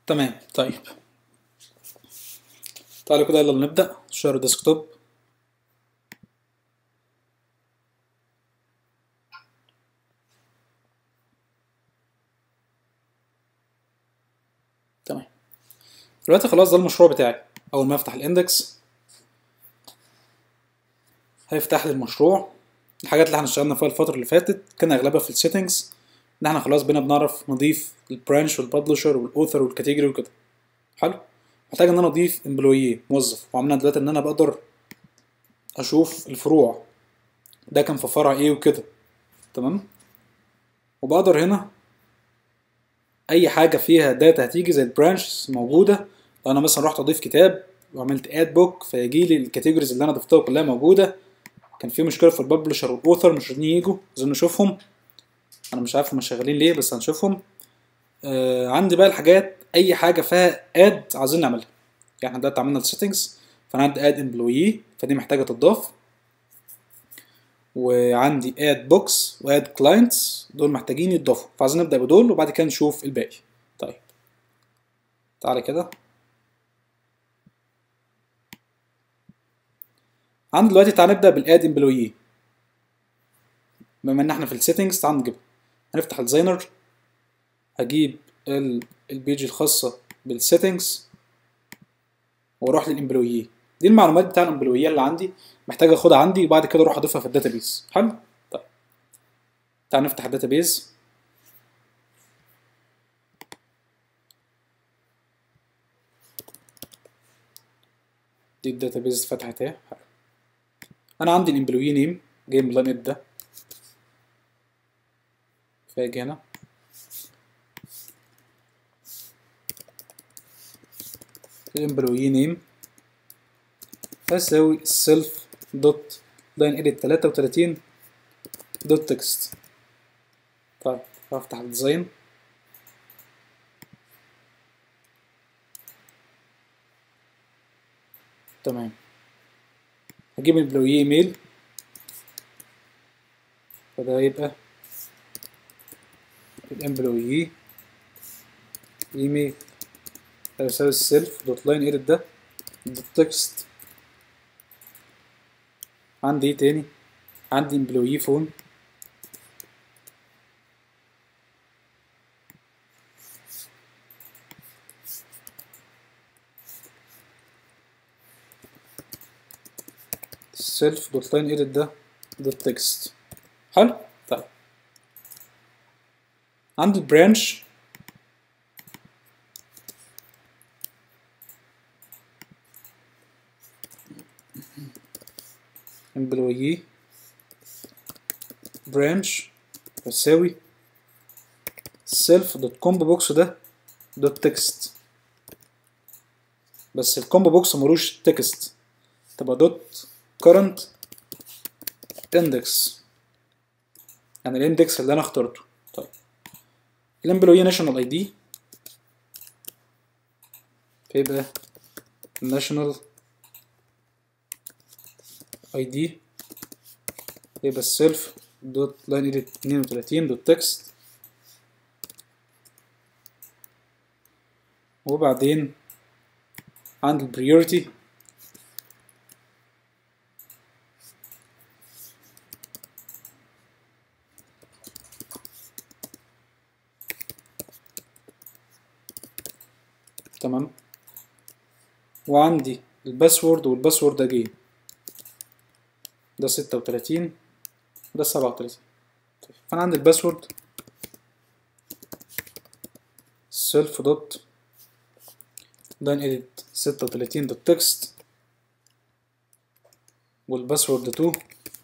تمام طيب تعالوا كده يلا نبدأ شير ديسكتوب تمام دلوقتي خلاص ده المشروع بتاعي اول ما افتح الاندكس هيفتح لي المشروع الحاجات اللي احنا اشتغلنا فيها الفترة اللي فاتت كان اغلبها في السيتنجز ان احنا خلاص بقينا بنعرف نضيف البرانش والببلشر والاوثر والكاتيجوري وكده حلو محتاج ان انا اضيف امبلويي موظف وعملنا دلوقتي ان انا بقدر اشوف الفروع ده كان في فرع ايه وكده تمام وبقدر هنا اي حاجه فيها داتا هتيجي زي البرانش موجوده لو انا مثلا رحت اضيف كتاب وعملت اد بوك فيجي لي الكاتيجوريز اللي انا ضفتها كلها موجوده كان في مشكله في الببلشر والاوثر مش راضيين يجوا عايزين نشوفهم انا مش عارف هم شغالين ليه بس هنشوفهم آه عندي بقى الحاجات اي حاجه فيها اد عايزين نعملها يعني احنا دلوقتي عملنا السيتنجز فانا عندي اد امبلويي فدي محتاجه تضاف وعندي اد بوكس واد كلاينتس دول محتاجين يتضافوا فعايزين نبدا بدول وبعد كده نشوف الباقي طيب تعالى كده عندي دلوقتي تعالى نبدا بالاد امبلويي بما ان احنا في السيتنجز تعالى نجيبها هنفتح الديزاينر هجيب البيج الخاصه بالسيتنجز واروح للامبلويي دي المعلومات بتاع الامبلوييه اللي عندي محتاج اخدها عندي وبعد كده اروح اضيفها في الداتابيز حلو طيب تعال نفتح الداتابيز دي الداتابيز اتفتحت اهي انا عندي الامبلوي نيم جاي من اللاين ده فاجي هنا الامبلوي نيم هساوي self دوت لاين edit تلاتة وتلاتين دوت تكست طيب هفتح الديزاين تمام هجيب الامبلوي ايميل فده يبقى الامبلوي ايميل هيساوي السيلف دوت لاين edit ده دوت تكست عندي ايه تاني عندي امبلوي فون سيلف دوت لاين edit ده دوت تكست حلو طيب عندي البرانش امبلويي برانش يساوي سيلف دوت كومبو بوكس ده دوت تكست بس الكومبو بوكس ملوش تكست تبقى دوت current index يعني الاندكس اللي انا اخترته طيب الامبلوي ناشونال اي دي فيبقى national اي دي يبقى السيلف دوت لاين ايديت اتنين وتلاتين دوت تكست وبعدين عند البريورتي تمام وعندي الباسورد والباسورد ده جه ده ستة وتلاتين وده سبعة وتلاتين طيب فأنا عندي الباسورد سيلف دوت لاين edit ستة وتلاتين دوت تكست والباسورد تو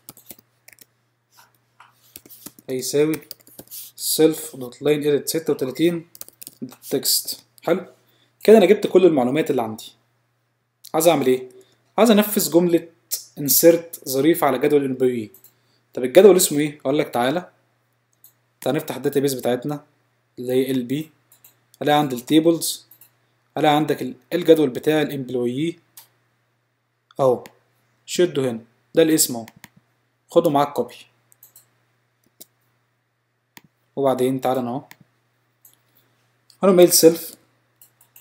هيساوي سيلف دوت لاين edit ستة وتلاتين دوت تكست حلو كده أنا جبت كل المعلومات اللي عندي عايز أعمل إيه؟ عايز أنفذ جملة insert ظريف على جدول الامبلوي طب الجدول اسمه ايه اقول لك تعالى تعال نفتح الداتابيس بتاعتنا اللي هي ال بي هلاقي عند التيبلز هلاقي عندك الجدول بتاع الامبلوي اهو شده هنا ده الاسم اهو خده معاك كوبي وبعدين تعالى اهو هنقوم قايل سيلف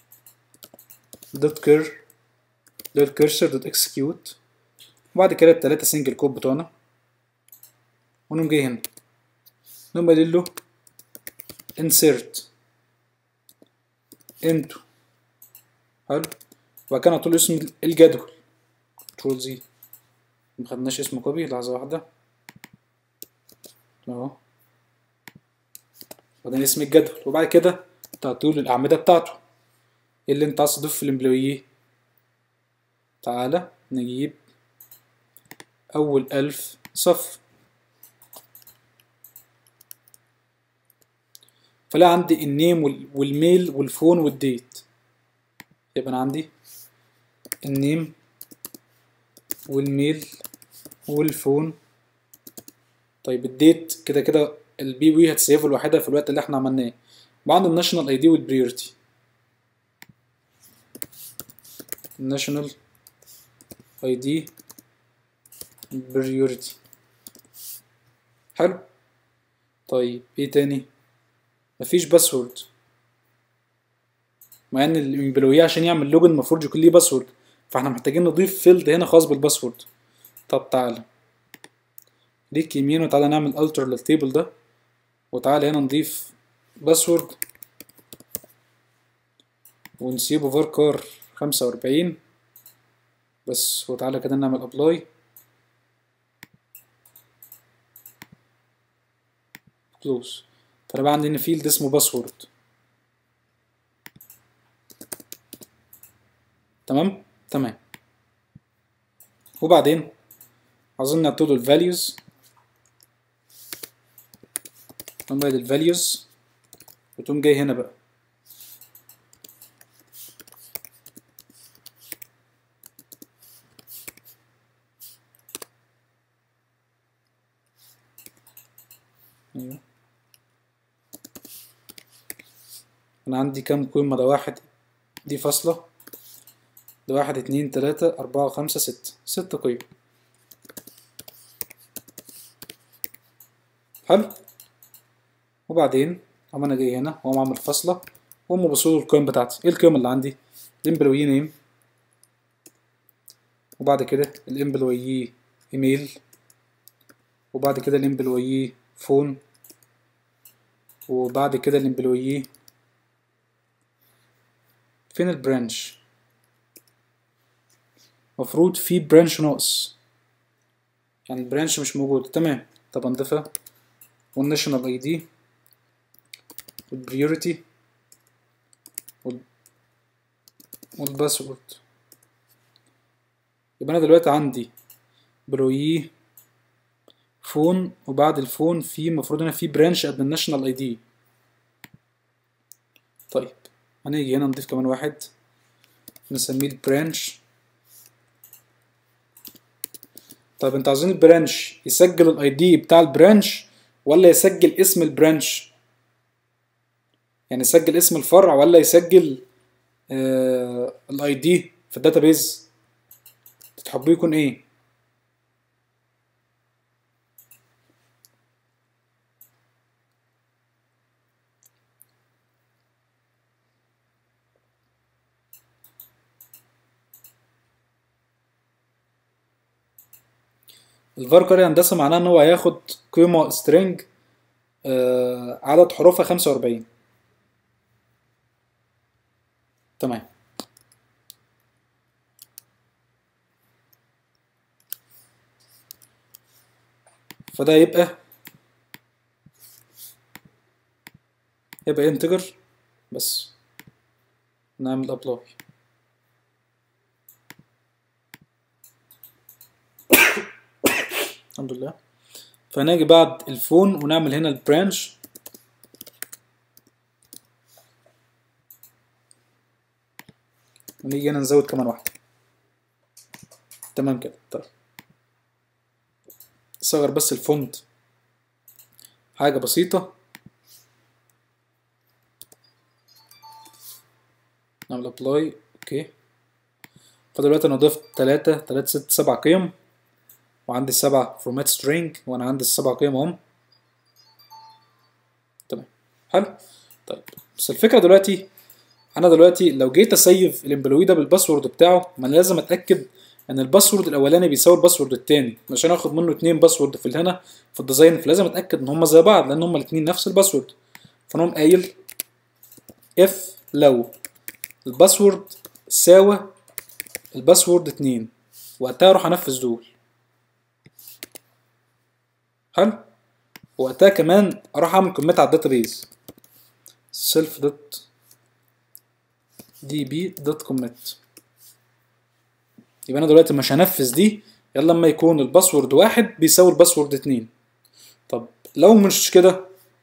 دوت كير دوت كيرسر دوت اكسكيوت وبعد كده التلاتة سنجل كود بتوعنا ونقوم جاي هنا نقوم قايلين له insert into حلو وبعد كده نحط له اسم الجدول كنترول زي مخدناش اسم كوبي لحظة واحدة اهو وبعدين اسم الجدول وبعد كده تعطيه له الأعمدة بتاعته ايه اللي انت عايز تضيف في الامبلويي تعالى نجيب أول ألف صف فلا عندي النيم وال- والميل والفون والديت يبقى أنا عندي النيم والميل والفون طيب الديت كده كده البي وي هتسيفه لوحدها في الوقت اللي احنا عملناه وعنده الناشونال اي دي والبريورتي الناشونال اي دي بريورتي حلو طيب ايه تاني مفيش باسورد مع ان الامبلوي عشان يعمل لوجن المفروض يكون ليه باسورد فاحنا محتاجين نضيف فيلد هنا خاص بالباسورد طب تعالى ليك يمين وتعالى نعمل التر للتيبل ده وتعالى هنا نضيف باسورد ونسيبه فاركار خمسة وأربعين بس وتعالى كده نعمل ابلاي كلوز فانا بقى عندي هنا فيلد اسمه باسورد تمام تمام وبعدين عاوزين نعطيله الفاليوز تقوم بقى الفاليوز وتقوم جاي هنا بقى ايوه انا عندي كام قيمة ده واحد دي فاصلة ده واحد اتنين تلاتة أربعة خمسة ستة ست قيم حلو وبعدين أقوم أنا جاي هنا وأقوم أعمل فاصلة وأقوم بصول القيم بتاعتي إيه القيم اللي عندي؟ الإمبلوي نيم وبعد كده الإمبلوي إيميل وبعد كده الإمبلوي فون وبعد كده الإمبلوي فين البرانش؟ مفروض في برانش ناقص يعني البرانش مش موجود تمام طب نضيفها والناشونال اي دي والبريورتي والباسورد يبقى انا دلوقتي عندي بلوي فون وبعد الفون في المفروض هنا في برانش قبل الناشونال اي دي طيب هنيجي هنا نضيف كمان واحد نسميه البرانش طيب انت عاوزين البرانش يسجل الاي دي بتاع البرانش ولا يسجل اسم البرانش يعني يسجل اسم الفرع ولا يسجل آه الاي دي في الداتابيز تحبوه يكون ايه الفاركر هندسة معناه ان هو هياخد قيمة string آه عدد حروفها خمسة وأربعين تمام فده يبقى يبقى انتجر بس نعمل ابلاي الحمد لله فهنيجي بعد الفون ونعمل هنا البرانش ونيجي هنا نزود كمان واحدة تمام كده طيب صغر بس الفونت حاجة بسيطة نعمل ابلاي اوكي فدلوقتي انا ضفت تلاتة تلاتة ست سبع قيم وعندي السبع فورمات سترينج وانا عندي السبع قيم اهم تمام حلو طيب بس الفكره دلوقتي انا دلوقتي لو جيت اسيف الامبلوي ده بالباسورد بتاعه ما انا لازم اتاكد ان الباسورد الاولاني بيساوي الباسورد التاني عشان اخد منه اتنين باسورد في هنا في الديزاين فلازم اتاكد ان هما زي بعض لان هما الاتنين نفس الباسورد فنقوم قايل اف لو الباسورد ساوى الباسورد اتنين وقتها اروح انفذ دول حلو وقتها كمان اروح اعمل كوميت على الداتابيز self dot db dot commit يبقى انا دلوقتي مش هنفذ دي الا لما يكون الباسورد واحد بيساوي الباسورد اتنين طب لو مش كده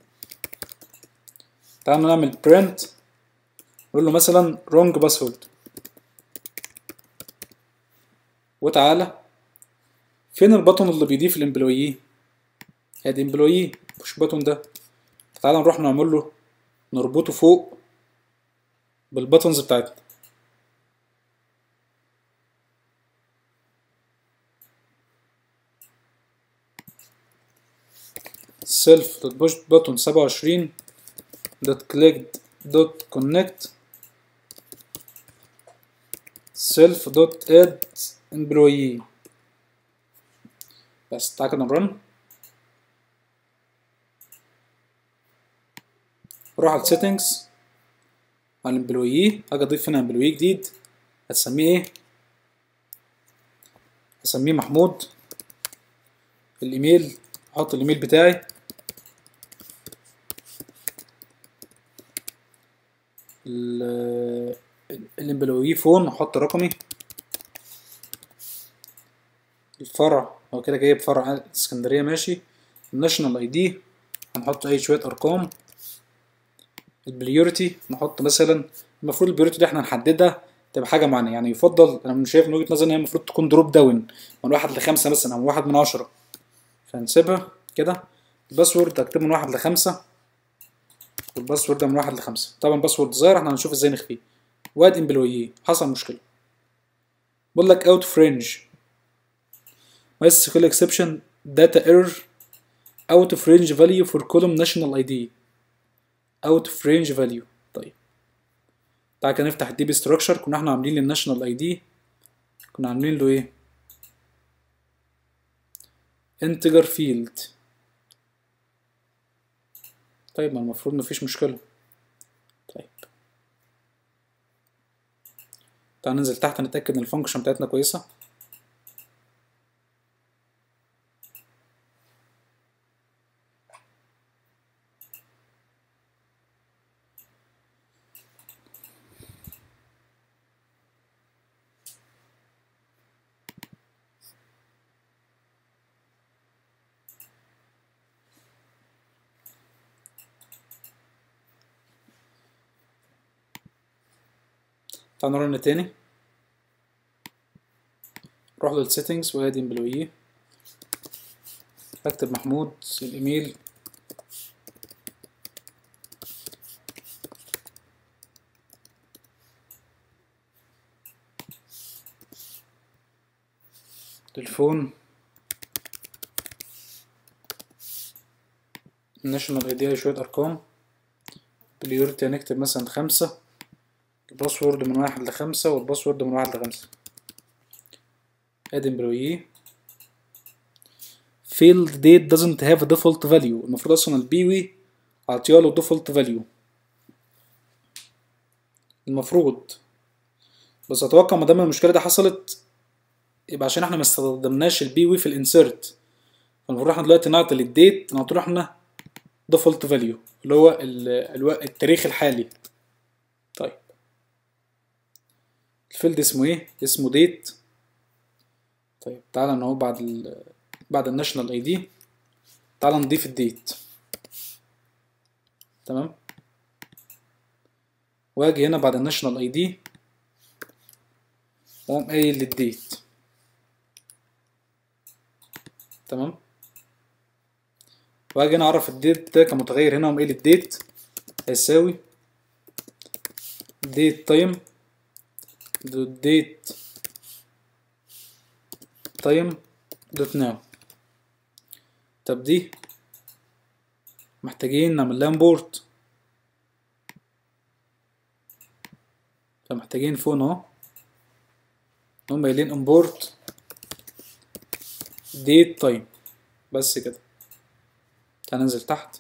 تعالوا نعمل print نقول له مثلا wrong password وتعالى فين البطن اللي بيضيف الامبلويي ادي امبلويي مش بطن ده تعالى نروح نعمل له نربطه فوق بالبطنز بتاعتنا self dot push button 27 dot clicked dot connect self dot add employee بس تعالى كده نرن روح على settings على الامبلويي اجي اضيف هنا امبلويي جديد هتسميه ايه هسميه محمود الايميل احط الايميل بتاعي الامبلويي فون احط رقمي الفرع هو كده جايب فرع اسكندريه ماشي الناشونال اي دي هنحط اي شويه ارقام البريورتي نحط مثلا المفروض البريورتي دي احنا نحددها تبقى حاجه معينه يعني يفضل انا شايف من وجهه نظري ان هي المفروض تكون دروب داون من واحد لخمسه مثلا او واحد من عشره فنسيبها كده الباسورد اكتبه من واحد لخمسه والباسورد ده من واحد لخمسه طبعا باسورد صغير احنا هنشوف ازاي نخفيه واد امبلويي حصل مشكله بقول لك اوت فرنج بس كل اكسبشن داتا ايرور اوت اوف رينج فاليو فور كولوم ناشونال اي دي اوت اوف رينج فاليو طيب تعالى كده نفتح الدي بي ستراكشر كنا احنا عاملين للناشونال اي دي كنا عاملين له ايه انتجر فيلد طيب ما المفروض مفيش مشكلة طيب تعال ننزل تحت نتأكد ان الفانكشن بتاعتنا كويسة تعال نرن تاني روح للسيتنجز وادي امبلويي اكتب محمود الايميل تليفون ناشونال اي دي شوية ارقام بريورتي هنكتب مثلا خمسة الباسورد من واحد لخمسة والباسورد من واحد لخمسة ادي امبلويي field date doesn't have a default value المفروض اصلا البيوي عطياله default value المفروض بس اتوقع ما دام المشكله دي حصلت يبقى عشان احنا ما استخدمناش البيوي في الانسيرت فالمفروض احنا دلوقتي نعطي للديت نعطي له احنا default value اللي هو التاريخ الحالي طيب الفيلد اسمه ايه اسمه ديت طيب تعالى ان هو بعد ال بعد الناشونال اي دي تعالى نضيف الديت تمام واجي هنا بعد الناشونال اي دي واقوم قايل للديت تمام واجي هنا اعرف الديت ده كمتغير هنا واقوم قايل الديت هيساوي ديت تايم دوت ديت تايم دوت ناو طب دي محتاجين نعمل لها امبورت فمحتاجين فون اهو هم قايلين امبورت ديت تايم بس كده تعال ننزل تحت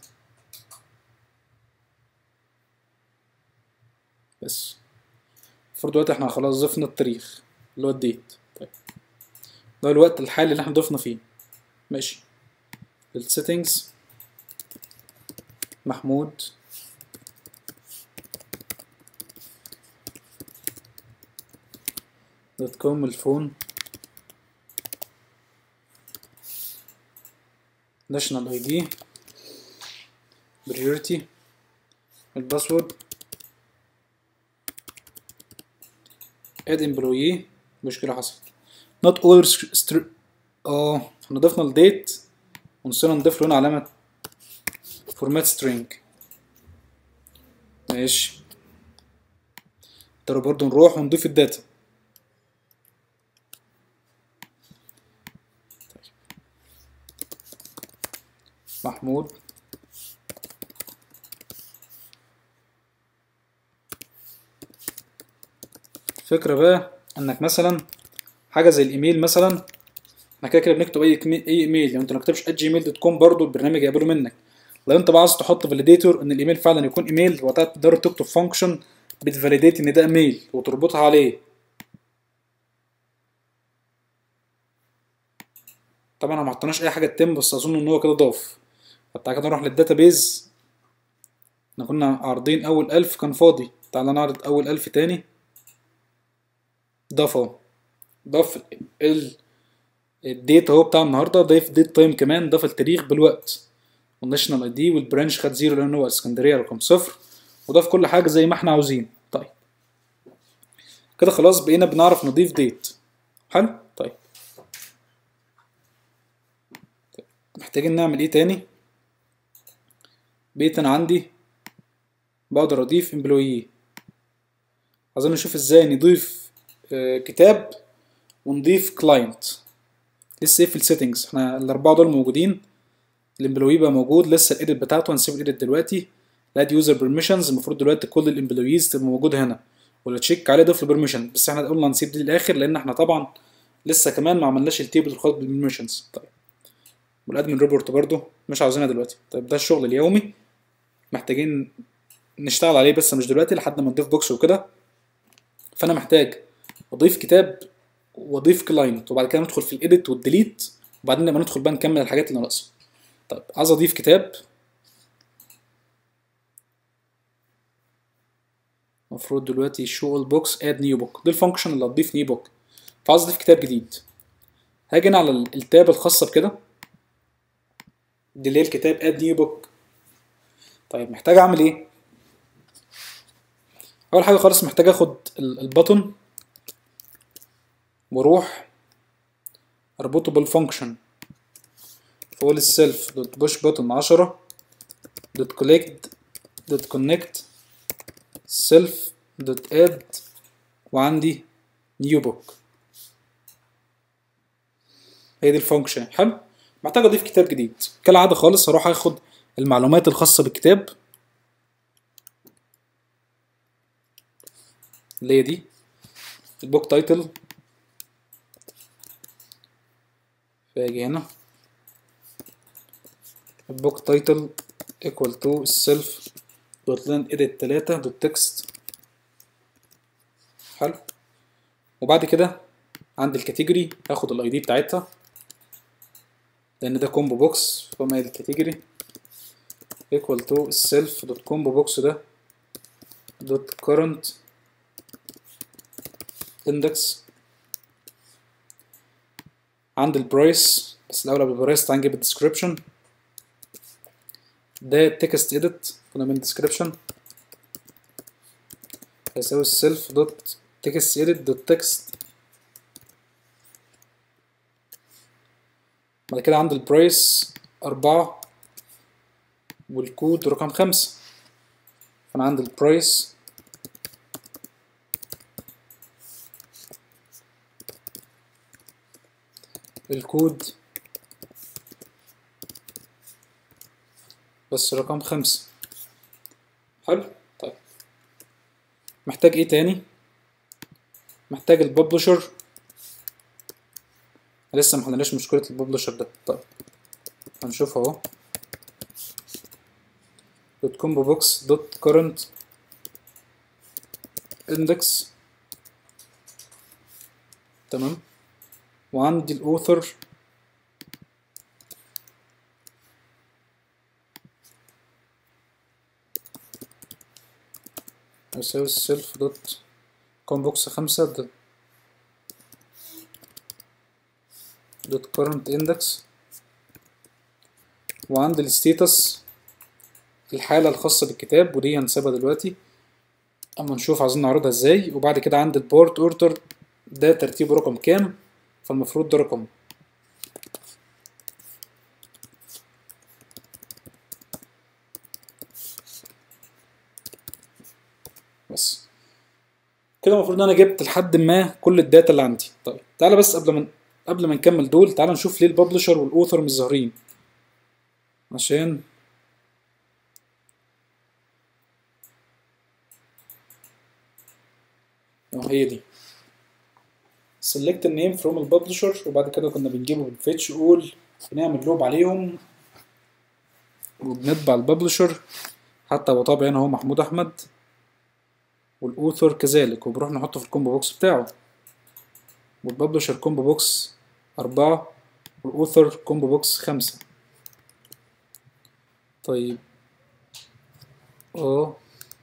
بس المفروض دلوقتي احنا خلاص ضفنا التاريخ اللي هو الديت طيب ده الوقت الحالي اللي احنا ضفنا فيه ماشي السيتنجز محمود دوت كوم الفون ناشونال اي دي بريورتي الباسورد اد امبلوي مشكلة حصلت not all str اه احنا ضفنا الديت ونسينا نضيف له هنا علامة فورمات string ماشي ترى برضه نروح ونضيف الداتا محمود الفكرة بقى انك مثلا حاجة زي الايميل مثلا احنا كده كده بنكتب اي كمي- اي ايميل لو انت ما كتبتش جيميل دوت كوم برضه البرنامج هيقبله منك لو انت بقى عايز تحط فاليديتور ان الايميل فعلا يكون ايميل وقتها تقدر تكتب فانكشن بتفاليديت ان ده ايميل وتربطها عليه طبعا انا ما حطيناش اي حاجه تتم بس اظن ان هو كده ضاف فتعالى كده نروح للداتابيز احنا كنا عارضين اول الف كان فاضي تعالى نعرض اول الف تاني ضاف اهو ضاف ال الديت اهو بتاع النهارده ضاف ديت تايم كمان ضاف التاريخ بالوقت والناشونال اي دي والبرانش خد زيرو لان هو اسكندريه رقم صفر وضاف كل حاجه زي ما احنا عاوزين طيب كده خلاص بقينا بنعرف نضيف ديت حلو طيب محتاجين نعمل ايه تاني بقيت انا عندي بقدر اضيف امبلويي عايزين نشوف ازاي نضيف آه، كتاب ونضيف كلاينت لسه ايه في السيتنجز احنا الاربعه دول موجودين الامبلوي بقى موجود لسه الايديت بتاعته هنسيب الايديت دلوقتي لاد يوزر بيرميشنز المفروض دلوقتي كل الامبلويز تبقى موجوده هنا ولا تشيك عليه ضيف له بيرميشن بس احنا قلنا نسيب دي للاخر لان احنا طبعا لسه كمان ما عملناش التيبل الخاص بالبيرميشنز طيب والادمن ريبورت برضو مش عاوزينها دلوقتي طيب ده الشغل اليومي محتاجين نشتغل عليه بس مش دلوقتي لحد ما نضيف بوكس وكده فانا محتاج اضيف كتاب واضيف كلاينت وبعد كده ندخل في الايديت والديليت وبعدين لما ندخل بقى نكمل الحاجات اللي ناقصه طيب عايز اضيف كتاب المفروض دلوقتي شو البوكس اد نيو بوك دي الفانكشن اللي هتضيف نيو بوك فعايز اضيف كتاب جديد هاجي هنا على ال- التاب الخاصه بكده دي اللي هي الكتاب اد نيو بوك طيب محتاج اعمل ايه اول حاجه خالص محتاج اخد ال- البطن واروح اربطه بالفانكشن فول السيلف دوت بوش بوتن 10 دوت كولكت دوت كونكت سيلف دوت اد وعندي نيو بوك هي دي الفانكشن حلو محتاج اضيف كتاب جديد كالعاده خالص هروح اخد المعلومات الخاصه بالكتاب اللي هي دي البوك تايتل فاجي هنا البوك تايتل equal to السيلف دوت لين edit تلاتة دوت تكست حلو وبعد كده عند الكاتيجوري هاخد الاي دي بتاعتها لان ده كومبو بوكس فما الكاتيجوري equal to السيلف دوت كومبو بوكس ده دوت current index عند البرايس بس الاول قبل البرايس تعال نجيب الديسكريبشن ده تكست اديت كنا من description هيساوي السيلف دوت تكست اديت دوت تكست بعد كده عند البرايس أربعة والكود رقم خمسة فأنا عند البرايس الكود بس رقم خمسة حلو طيب محتاج ايه تاني محتاج الببلشر لسه ما حلناش مشكلة الببلشر ده طيب هنشوف اهو دوت كومبو بوكس دوت كورنت اندكس تمام وعندي الاوثر يساوي السيلف دوت كوم بوكس خمسة دوت دوت كورنت اندكس وعندي الستيتس الحالة الخاصة بالكتاب ودي هنسيبها دلوقتي اما نشوف عايزين نعرضها ازاي وبعد كده عندي البورت اوردر ده ترتيبه رقم كام فالمفروض ده رقم بس كده المفروض ان انا جبت لحد ما كل الداتا اللي عندي طيب تعالى بس قبل ما قبل ما نكمل دول تعالى نشوف ليه الببلشر والاوثر مش ظاهرين عشان اه هي دي select النيم from الببلشر وبعد كده كنا بنجيبه بالفيتش اول بنعمل لوب عليهم وبنتبع الببلشر حتى هو طبعا هنا هو محمود احمد والاوثر كذلك وبنروح نحطه في الكومبو بوكس بتاعه والببلشر كومبو بوكس أربعة والأوثر كومبو بوكس خمسة طيب اه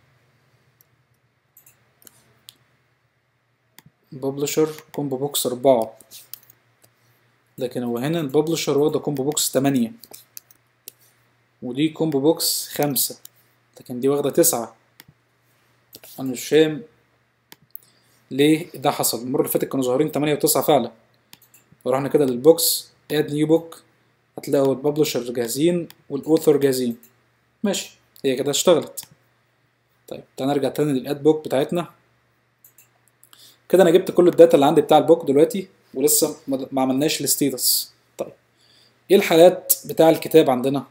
ببلشر كومبو بوكس أربعة لكن هو هنا الببلشر واخدة كومبو بوكس تمانية ودي كومبو بوكس خمسة لكن دي واخدة تسعة أنا مش فاهم ليه ده حصل المرة اللي فاتت كانوا ظاهرين تمانية وتسعة فعلا ورحنا كده للبوكس اد نيو بوك هتلاقوا الببلشر جاهزين والاوثر جاهزين ماشي هي كده اشتغلت طيب تعالى نرجع تاني للاد بوك بتاعتنا كده انا جبت كل الداتا اللي عندي بتاع البوك دلوقتي ولسه ما عملناش الستيتس طيب ايه الحالات بتاع الكتاب عندنا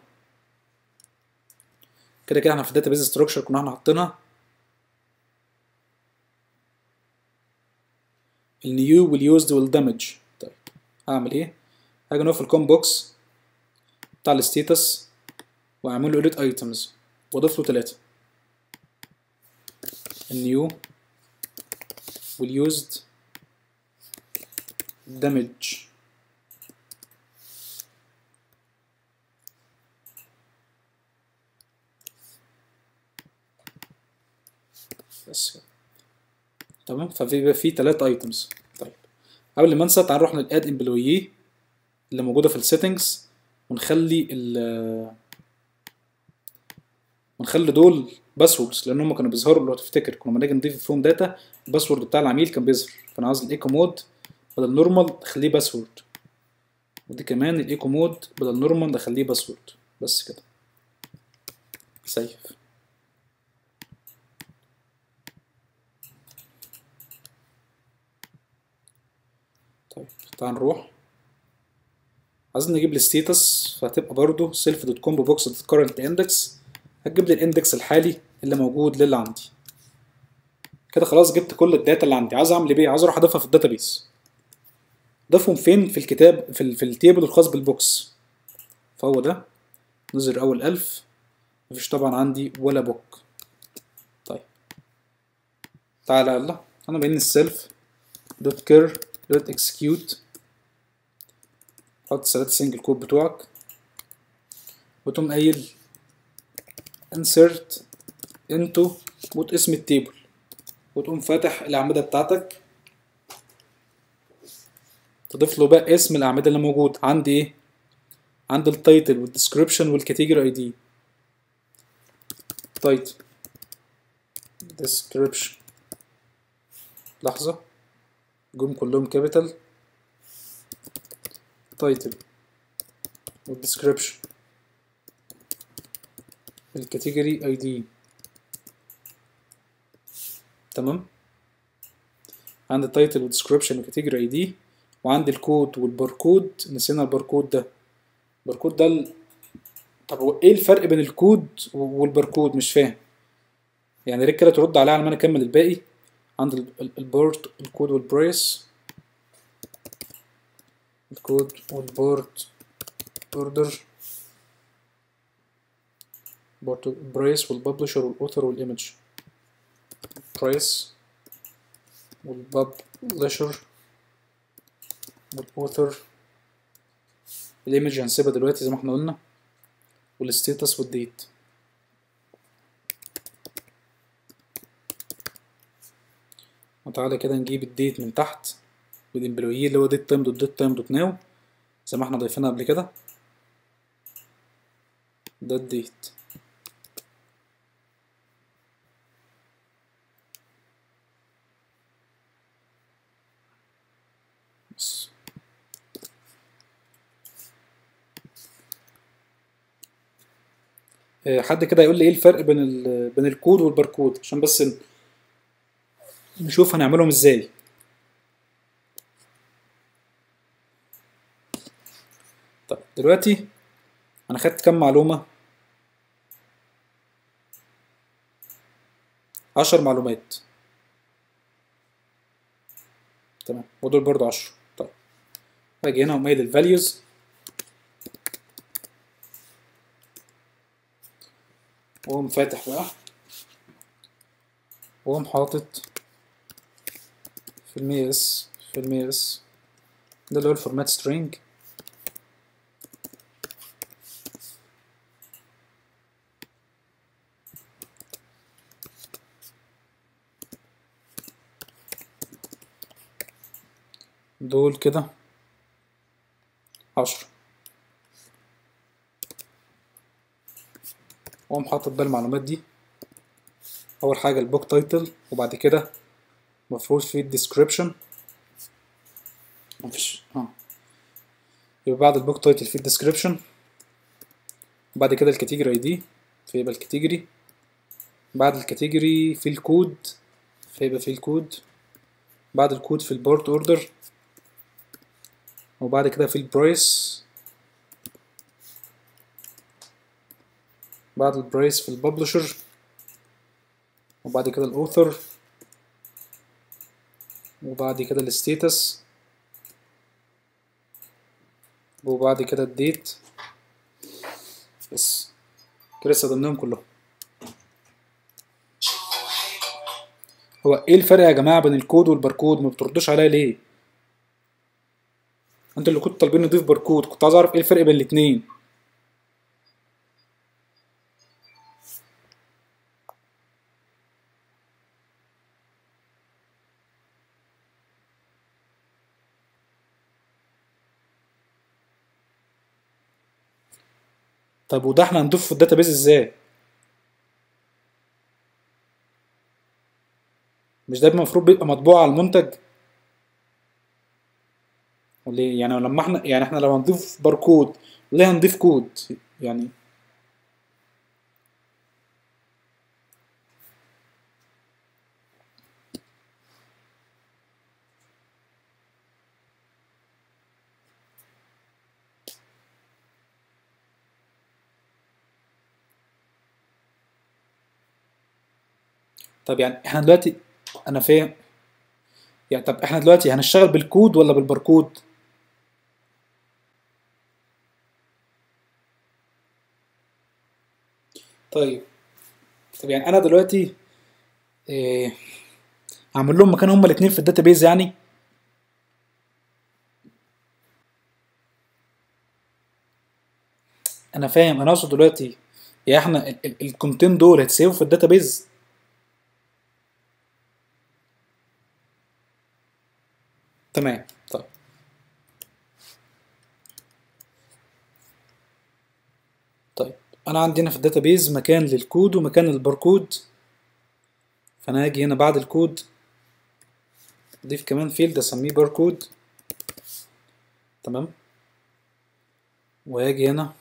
كده كده احنا في الداتا بيز ستراكشر كنا احنا حاطينها النيو واليوزد والدمج طيب هعمل ايه هاجي نقف في الكوم بوكس بتاع الستيتس واعمل له edit ايتمز واضيف له تلاتة النيو واليوزد دمج بس كده تمام فبيبقى فيه تلات ايتمز طيب قبل ما انسى تعال نروح للاد امبلويي اللي موجوده في السيتنجز ونخلي ال ونخلي دول باسوردز لان هم كانوا بيظهروا لو تفتكر كنا لما نيجي نضيف فيهم داتا الباسورد بتاع العميل كان بيظهر فانا عاوز الايكو مود بدل نورمال اخليه باسورد ودي كمان الايكو مود بدل نورمال اخليه باسورد بس كده سيف طيب تعال نروح عايزين نجيب الستيتس فهتبقى برضو سيلف دوت كومبو بوكس دوت كورنت اندكس هتجيب لي الاندكس الحالي اللي موجود للي عندي كده خلاص جبت كل الداتا اللي عندي عايز اعمل ايه عايز اروح اضيفها في الداتابيس ضيفهم فين في الكتاب في, ال في التيبل الخاص بالبوكس فهو ده نظهر اول الف مفيش طبعا عندي ولا بوك طيب تعالى يلا انا بين السيلف دوت كير دوت اكسكيوت حط الثلاثة سنجل كود بتوعك وتقوم قايل insert into وت اسم التيبل وتقوم فاتح الأعمدة بتاعتك تضيف له بقى اسم الأعمدة اللي موجود عندي ايه عندي التايتل والديسكريبشن والكاتيجوري اي دي تايتل description لحظة جم كلهم كابيتال تايتل والديسكريبشن الكاتيجوري اي دي تمام عندي التايتل والديسكريبشن والكاتيجوري اي دي وعندي الكود والباركود نسينا الباركود ده الباركود ده ال... طب هو ايه الفرق بين الكود والباركود مش فاهم يعني ريت كده ترد عليها على ما انا اكمل الباقي عند ال- ال- البورت الكود والبريس الكود والبورت اوردر بورت البريس والببلشر والاوثر والايمج بريس والببلشر والاوثر الايمج هنسيبها دلوقتي زي ما احنا قلنا والستيتس والديت وتعالى كده نجيب الديت من تحت بالامبلويي اللي هو ديت تايم دوت ديت تايم دوت ناو زي ما احنا ضايفينها قبل كده ده الديت بس آه، حد كده يقول لي ايه الفرق بين ال بين الكود والباركود عشان بس ن- نشوف هنعملهم ازاي طيب دلوقتي انا خدت كام معلومة عشر معلومات تمام ودول برضو عشرة طيب باجي هنا ومايل الفاليوز واقوم فاتح بقى واقوم حاطط في المية اس في المية اس ده اللي هو الفورمات سترينج دول كده عشرة واقوم حاطط بقى المعلومات دي اول حاجه البوك تايتل وبعد كده مفروض في الديسكريبشن مفيش اه يبقى بعد البوك تايتل في الديسكريبشن وبعد كده الكاتيجوري اي دي فيبقى الكاتيجوري بعد الكاتيجوري في الكود فيبقى في الكود بعد الكود في البورت اوردر وبعد كده في البرايس بعد البرايس في الببلشر وبعد كده الاوثر وبعد كده الستيتس وبعد كده الديت بس كده استخدمناهم كلهم هو ايه الفرق يا جماعه بين الكود والباركود ما بتردوش عليا ليه انتوا اللي كنتوا طالبين نضيف باركود كنت عايز اعرف ايه الفرق بين الاتنين طب وده احنا هنضيفه في الداتابيز ازاي مش ده المفروض بيبقى مطبوع على المنتج ليه يعني لما احنا يعني احنا لو هنضيف باركود ليه هنضيف كود يعني طب يعني احنا دلوقتي انا فاهم يعني طب احنا دلوقتي هنشتغل بالكود ولا بالباركود طيب طب يعني انا دلوقتي إيه اعمل لهم مكان هما الاثنين في الداتابيز يعني انا فاهم انا اقصد دلوقتي يا احنا الكونتين دول هتسيبوا في الداتابيز تمام طيب طيب انا عندي هنا في الداتابيز مكان للكود ومكان للباركود فانا هاجي هنا بعد الكود اضيف كمان فيلد اسميه باركود تمام وهاجي هنا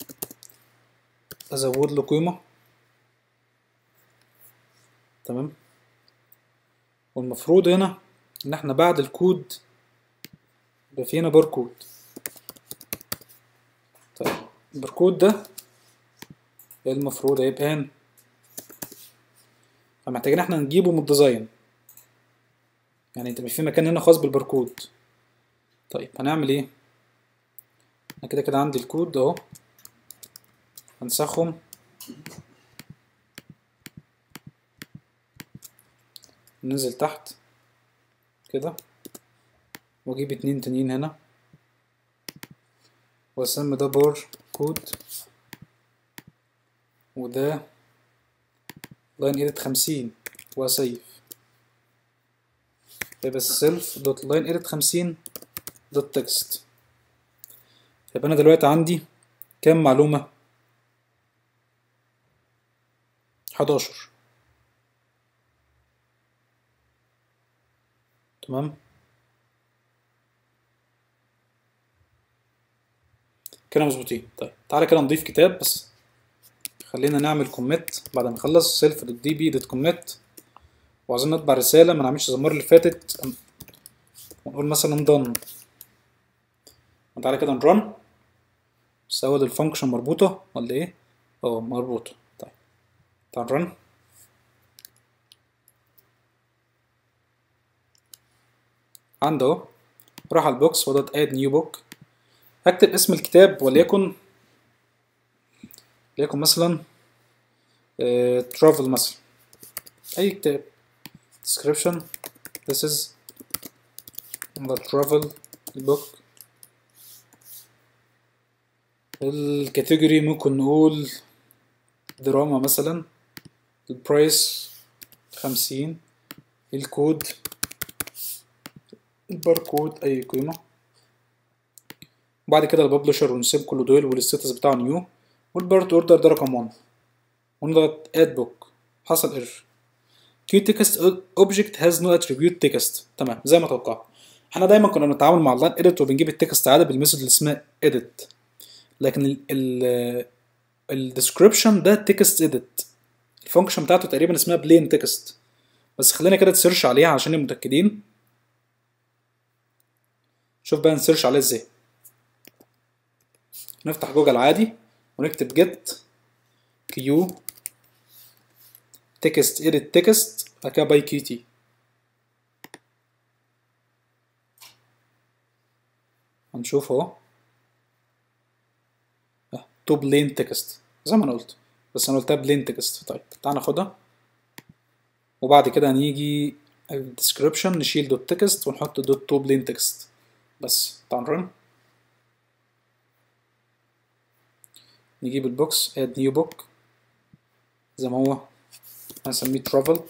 ازود له قيمة تمام والمفروض هنا ان احنا بعد الكود يبقى في هنا باركود طيب الباركود ده المفروض هيبقى هنا فمحتاجين احنا نجيبه من الديزاين يعني تبقى في مكان هنا خاص بالباركود طيب هنعمل ايه انا كده كده عندي الكود اهو هنسخهم ننزل تحت كده واجيب اتنين تانيين هنا واسمي ده بار كود وده لاين ايديت خمسين واسيف يبقى السيلف دوت لاين ايديت خمسين دوت تكست يبقى انا دلوقتي عندي كام معلومة حداشر تمام كده مظبوطين طيب تعالى كده نضيف كتاب بس خلينا نعمل كوميت بعد ما نخلص سيلف دوت دي بي دوت كوميت وعايزين نطبع رسالة ما نعملش زي المرة اللي فاتت ونقول مثلا done تعالى كده نرن بس هو الفانكشن مربوطة ولا ايه؟ اه مربوطة طيب تعال نرن عندي اهو راح على البوكس ودوت اد نيو بوك هكتب اسم الكتاب وليكن وليكن مثلا ترافل مثلا اي كتاب description this is the travel book الكاتيجوري ممكن نقول دراما مثلا البرايس خمسين الكود الباركود اي قيمة وبعد كده الببلشر ونسيب كل دول والستاتس بتاعه نيو والبارت اوردر ده رقم 1 ونضغط اد بوك حصل ايرور كيو تكست اوبجكت هاز نو اتريبيوت تكست تمام زي ما توقعت احنا دايما كنا بنتعامل مع اللاين اديت وبنجيب التكست عادي بالميثود اللي اسمها edit لكن ال ال الديسكريبشن ده تكست edit الفانكشن بتاعته تقريبا اسمها بلين تكست بس خلينا كده تسيرش عليها عشان نبقى متاكدين شوف بقى نسيرش عليه ازاي نفتح جوجل عادي ونكتب جيت كيو تكست edit تكست بعد كده باي كيو تي هنشوف اهو تو بلين تكست زي ما انا قلت بس انا قلتها بلين تكست طيب تعال ناخدها وبعد كده هنيجي الديسكريبشن نشيل دوت تكست ونحط دوت تو بلين تكست بس تعال نرن نجيب البوكس اد نيو بوك زي ما هو هنسميه travel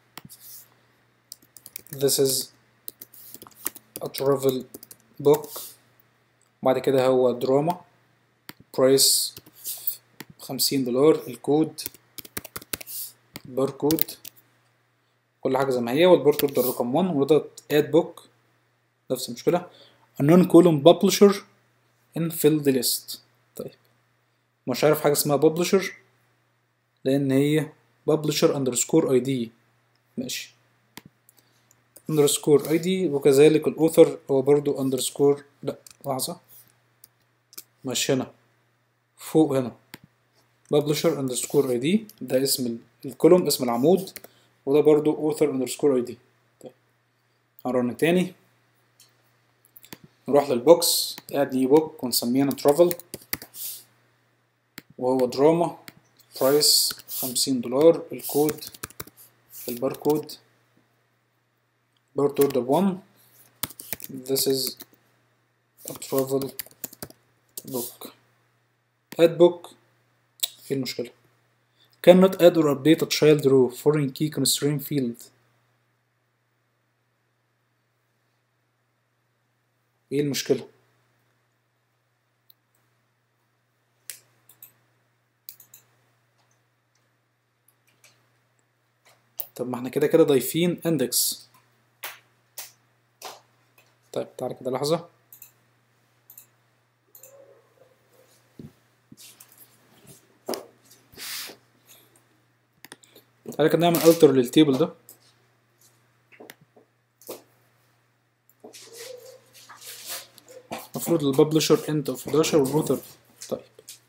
this is a travel book بعد كده هو دراما برايس خمسين دولار الكود باركود كل حاجة زي ما هي والباركود ده الرقم 1 ونضغط اد بوك نفس المشكلة unknown column publisher in filled list طيب مش عارف حاجة اسمها publisher لأن هي publisher underscore id ماشي underscore id وكذلك الأوثر هو برضو underscore لأ لحظة مش هنا فوق هنا publisher underscore id ده اسم الكولوم اسم العمود وده برضو author underscore id طيب هنرن تاني نروح للبوكس add new book ونسميها travel وهو دراما برايس خمسين دولار الكود الباركود بارت اوردر 1 this is a travel book add book ايه المشكلة cannot add or update a child row foreign key constraint field ايه المشكلة طب ما احنا كده كده ضايفين index طيب تعالى كده لحظة تعالى كده نعمل alter للتيبل ده المفروض الببلشر انت اوف 11 والاوثر طيب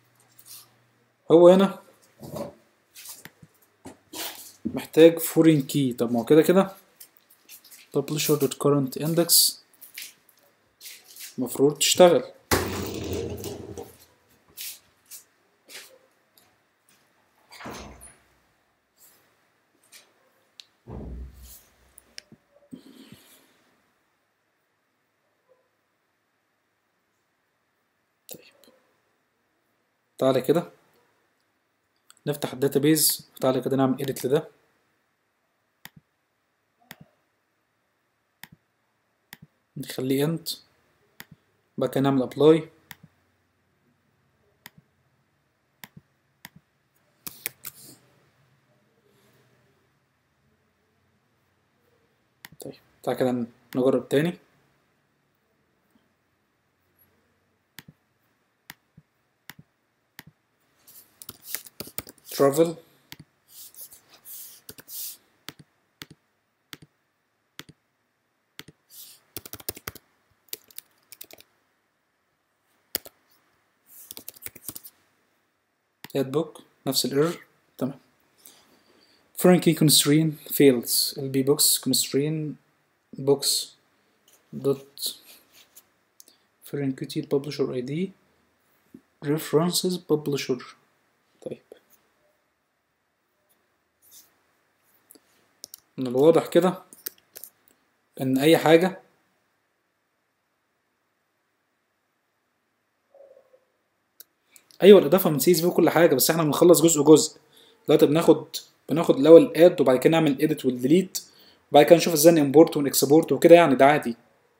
هو هنا محتاج فورين كي طب ما هو كده كده publisher dot current index المفروض تشتغل طيب تعالى كده نفتح الداتابيز وتعالى كده نعمل edit لده نخليه انت بعد كده نعمل ابلاي طيب تعالى كده نجرب تاني travel add book نفس الايرور تمام foreign key constraint fails البي بوكس constraint box dot foreign key publisher id references publisher طيب من الواضح كده ان اي حاجة ايوه الاضافة من سي اس في وكل حاجة بس احنا بنخلص جزء جزء دلوقتي بناخد بناخد الاول الاد وبعد كده نعمل اديت والديليت وبعد كده نشوف ازاي نمبورت ونكسبورت وكده يعني ده عادي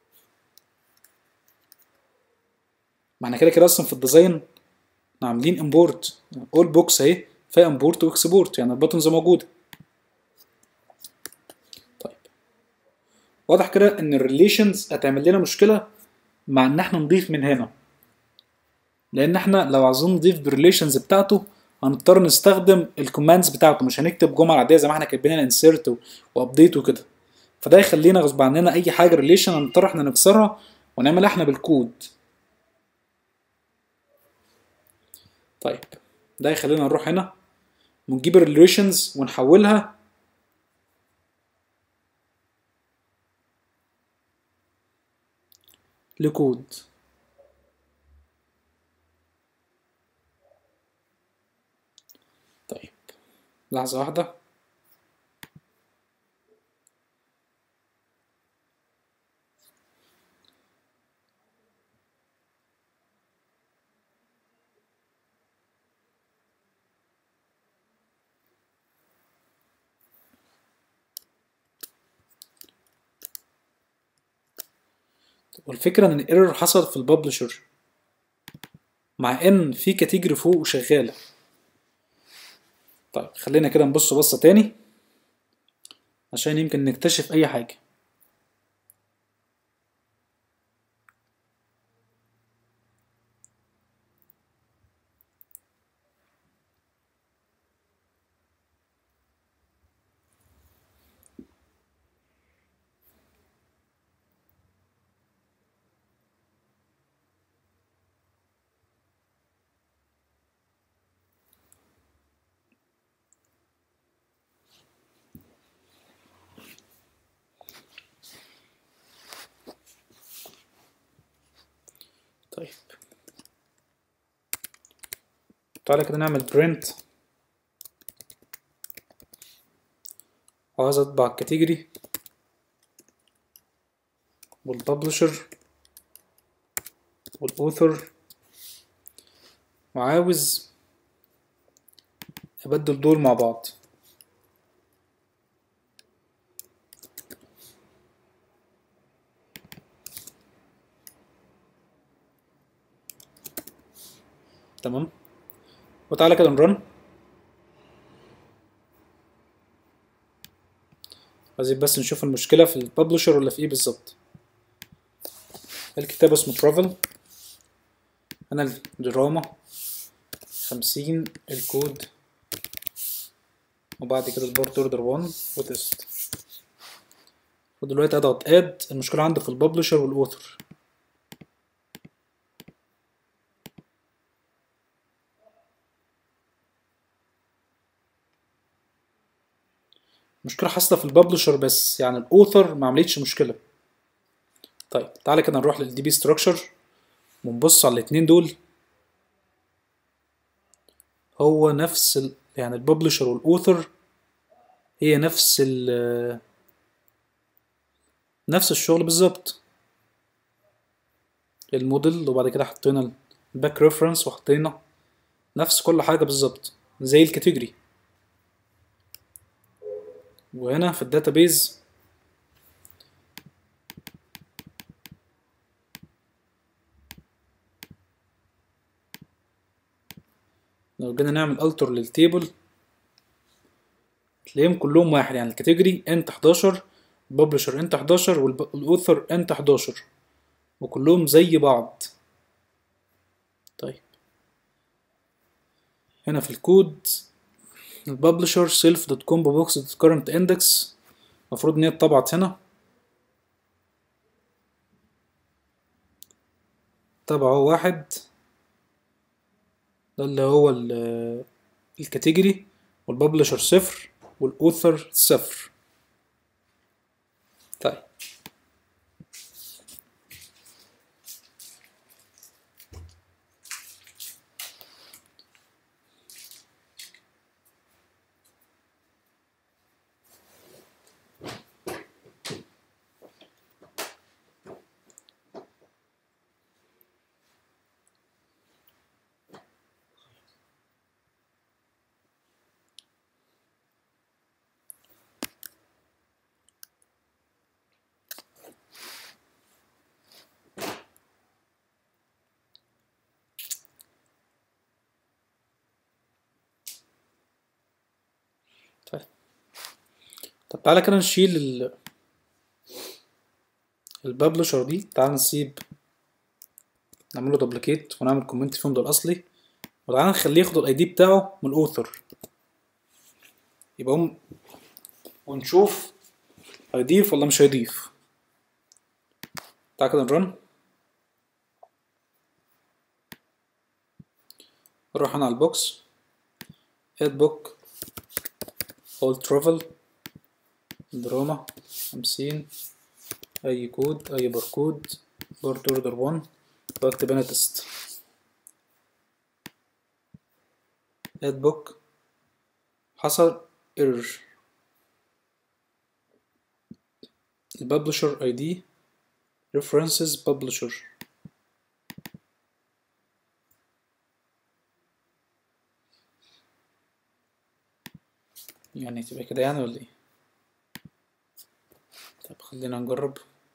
ما احنا كده كده اصلا في الديزاين احنا عاملين امبورت اول بوكس اهي فيها امبورت واكسبورت يعني الباتنز موجوده طيب واضح كده ان الريليشنز هتعمل لنا مشكله مع ان احنا نضيف من هنا لان احنا لو عايزين نضيف بالريليشنز بتاعته هنضطر نستخدم الكوماندز بتاعته مش هنكتب جمل عاديه زي ما احنا كاتبين انسيرت وابديت وكده فده يخلينا غصب عننا اي حاجه ريليشن هنضطر احنا نكسرها ونعملها احنا بالكود طيب ده يخلينا نروح هنا ونجيب الريليشنز ونحولها لكود طيب لحظة واحدة والفكرة ان الايرور حصل في الببلشر مع ان في كاتيجوري فوق شغالة طيب خلينا كده نبص بصة تاني عشان يمكن نكتشف اي حاجة طيب تعالى كده نعمل print وعايز اطبع الكاتيجوري والببلشر والاوثر وعاوز ابدل دول مع بعض تمام وتعالى كده نرن عايزين بس نشوف المشكلة في الببلشر ولا في ايه بالظبط الكتاب اسمه ترافل انا الدراما خمسين الكود وبعد كده البورت اوردر 1 وتست ودلوقتي اضغط اد المشكلة عندي في الببلشر والاوثر مشكلة حاصلة في الببلشر بس يعني الاوثر ما عملتش مشكلة طيب تعالى كده نروح للدي بي ستراكشر ونبص على الاتنين دول هو نفس ال... يعني الببلشر والاوثر هي نفس ال نفس الشغل بالظبط الموديل وبعد كده حطينا الباك ريفرنس وحطينا نفس كل حاجة بالظبط زي الكاتيجوري وهنا في الداتابيز لو جينا نعمل التر للتيبل تلاقيهم كلهم واحد يعني الكاتيجوري انت 11 ببلشر انت 11 والاوثر انت 11 وكلهم زي بعض طيب هنا في الكود الببلشر سيلف دوت كوم بوكس دوت كورنت اندكس المفروض ان هي اتطبعت هنا طبعه واحد ده اللي هو الكاتيجوري والببلشر صفر والاوثر صفر طيب طيب طب تعالى كده نشيل ال الببلشر دي تعالى نسيب نعمله دوبليكيت ونعمل كومنت فيهم ده الاصلي وتعالى نخليه ياخد الاي دي بتاعه من الاوثر يبقى هم ونشوف هيضيف ولا مش هيضيف تعالى كده نرن نروح هنا على البوكس اد بوك all travel دراما خمسين أي كود أي باركود بارت اوردر وان واكتب هنا تست اد بوك حصل ايرور الببلشر اي دي references publisher يعني تبقى كده يعني ولا ايه طب خلينا نجرب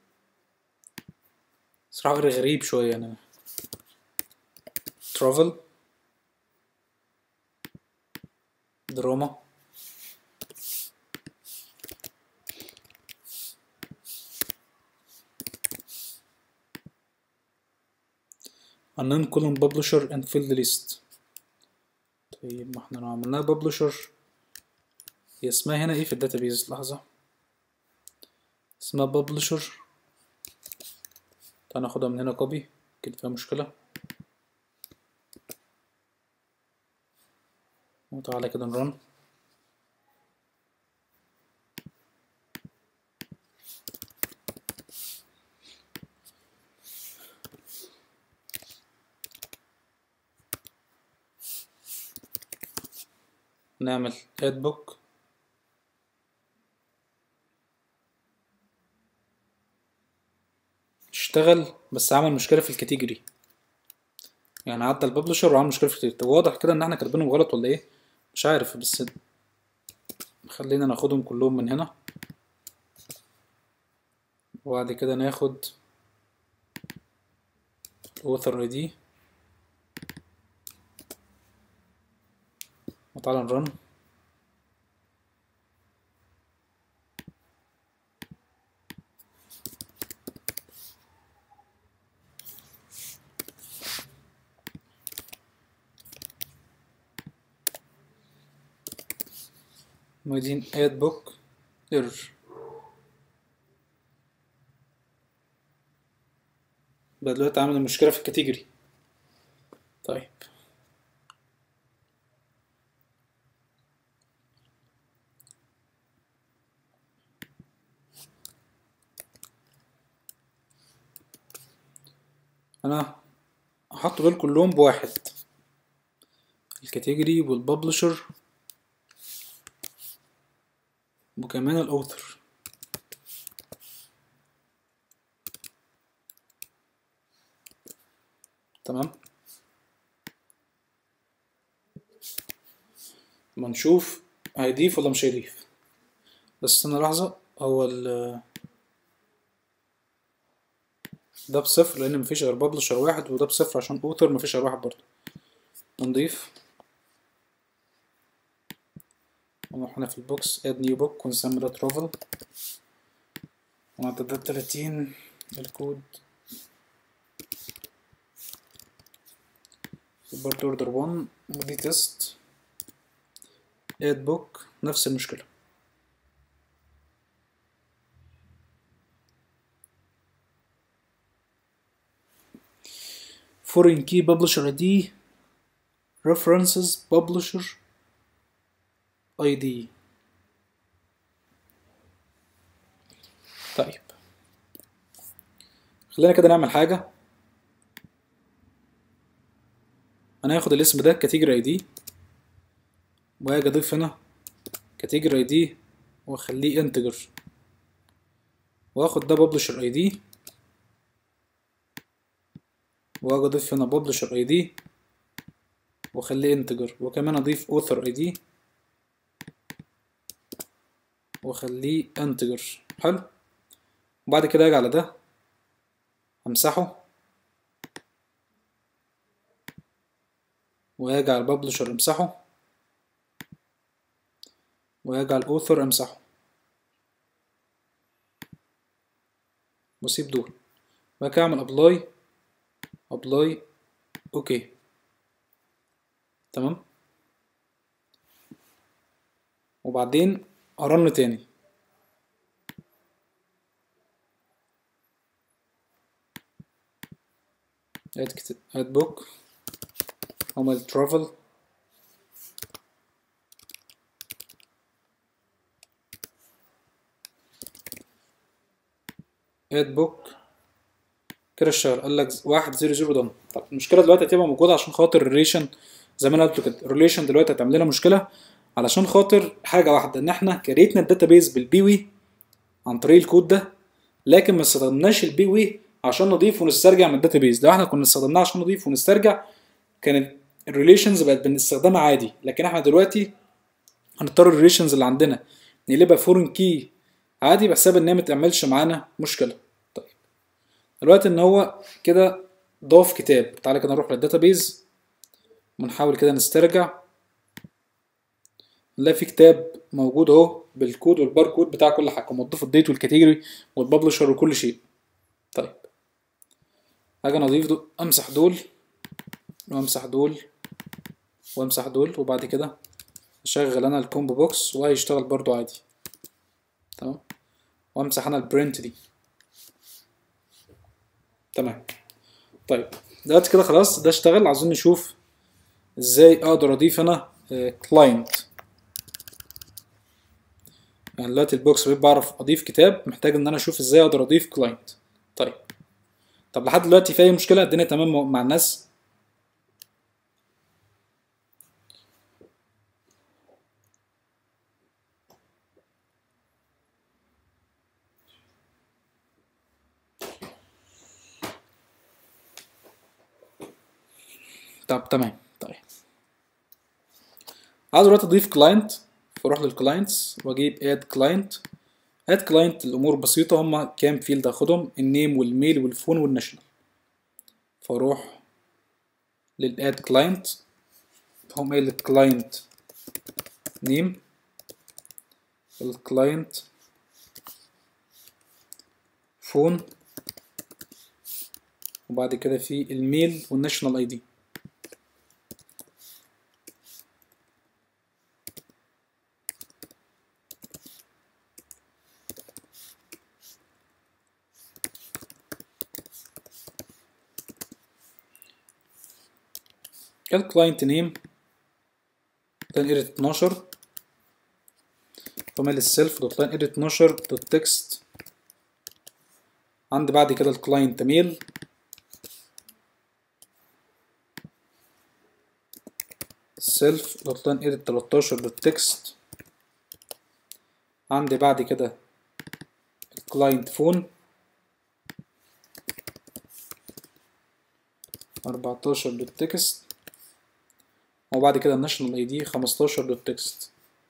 صراحة غير غريب شوية يعني travel دراما unknown column publisher and field list طيب ما احنا لو عملناها publisher هي اسمها هنا ايه في الداتابيز لحظة اسمها publisher تعال ناخدها من هنا كوبي كده فيها مشكلة وتعالى كده نرن نعمل add book اشتغل بس عمل مشكلة في الكاتيجوري يعني عدى الببلشر وعمل مشكلة في الكاتيجوري واضح كده ان احنا كاتبينهم غلط ولا ايه مش عارف بس خلينا ناخدهم كلهم من هنا وبعد كده ناخد author ID وتعالى نرن موجودين add book error بقى دلوقتي عامل مشكلة في الكاتيجوري طيب انا هحط دول كلهم بواحد الكاتيجوري والببلشر وكمان الاوثر تمام ما نشوف هيضيف ولا مش هيضيف بس استنى لحظة هو ال ده بصفر لأن مفيش غير ببلشر واحد وده بصفر عشان اوثر مفيش غير واحد برضه نضيف ونروح هنا في البوكس اد نيو بوك ونسمي ده ترافل ونعدد تلاتين الكود سبورت اوردر 1 ودي تيست اد بوك نفس المشكلة foreign key publisher ID references publisher ID طيب خلينا كده نعمل حاجة انا هاخد الاسم ده كاتيجوري اي دي واجي اضيف هنا كاتيجوري اي دي واخليه انتجر واخد ده ببلشر اي دي واجي اضيف هنا ببلشر اي دي واخليه انتجر وكمان اضيف اوثر اي دي واخليه انتجر حلو وبعد كده اجي على ده امسحه واجي على الببلشر امسحه واجي على الاوثر امسحه واسيب دول بعد كده اعمل ابلاي ابلاي اوكي تمام وبعدين ارن تاني اد كت... اد بوك عمل ترافل اد بوك كده اشتغل قال لك واحد زيرو زيرو دون طب المشكله دلوقتي هتبقى موجوده عشان خاطر الريليشن زي ما انا قلت كده الريليشن دلوقتي هتعمل لنا مشكله علشان خاطر حاجه واحده ان احنا كريتنا الداتابيز بالبيوي عن طريق الكود ده لكن ما استخدمناش البيوي عشان نضيف ونسترجع من الداتابيز لو احنا كنا استخدمناها عشان نضيف ونسترجع كانت الريليشنز بقت بنستخدمها عادي لكن احنا دلوقتي هنضطر الريليشنز اللي عندنا نقلبها فورن كي عادي بحساب ان هي ما تعملش معانا مشكله طيب دلوقتي ان هو كده ضاف كتاب تعالى كده نروح للداتابيز ونحاول كده نسترجع نلاقي في كتاب موجود اهو بالكود والباركود بتاع كل حاجه موظف الديت والكاتيجوري والببلشر وكل شيء طيب هاجي انا اضيف دول امسح دول وامسح دول وامسح دول وبعد كده اشغل انا الكومبو بوكس وهيشتغل برضو عادي تمام وامسح انا البرنت دي تمام طيب دلوقتي كده خلاص ده اشتغل عايزين نشوف ازاي اقدر اضيف انا كلاينت يعني دلوقتي البوكس بقيت بعرف اضيف كتاب محتاج ان انا اشوف ازاي اقدر اضيف كلاينت طيب طب لحد دلوقتي في اي مشكله الدنيا تمام مع الناس طب تمام طيب عايز دلوقتي اضيف كلاينت فاروح للكلاينتس واجيب اد كلاينت اد كلاينت الامور بسيطه هما كام فيلد اخدهم النيم والميل والفون والناشونال فاروح للاد كلاينت هم قايل الكلاينت نيم الكلاينت فون وبعد كده في الميل والناشونال اي دي الكلاينت نيم لاين اريت 12 فمال السيلف دوت لاين اريت 12 دوت تكست عندي بعد كده الكلاينت ميل self دوت line edit 13 دوت text عندي بعد كده client phone 14 دوت text وبعد كده الناشونال اي دي 15 دوت text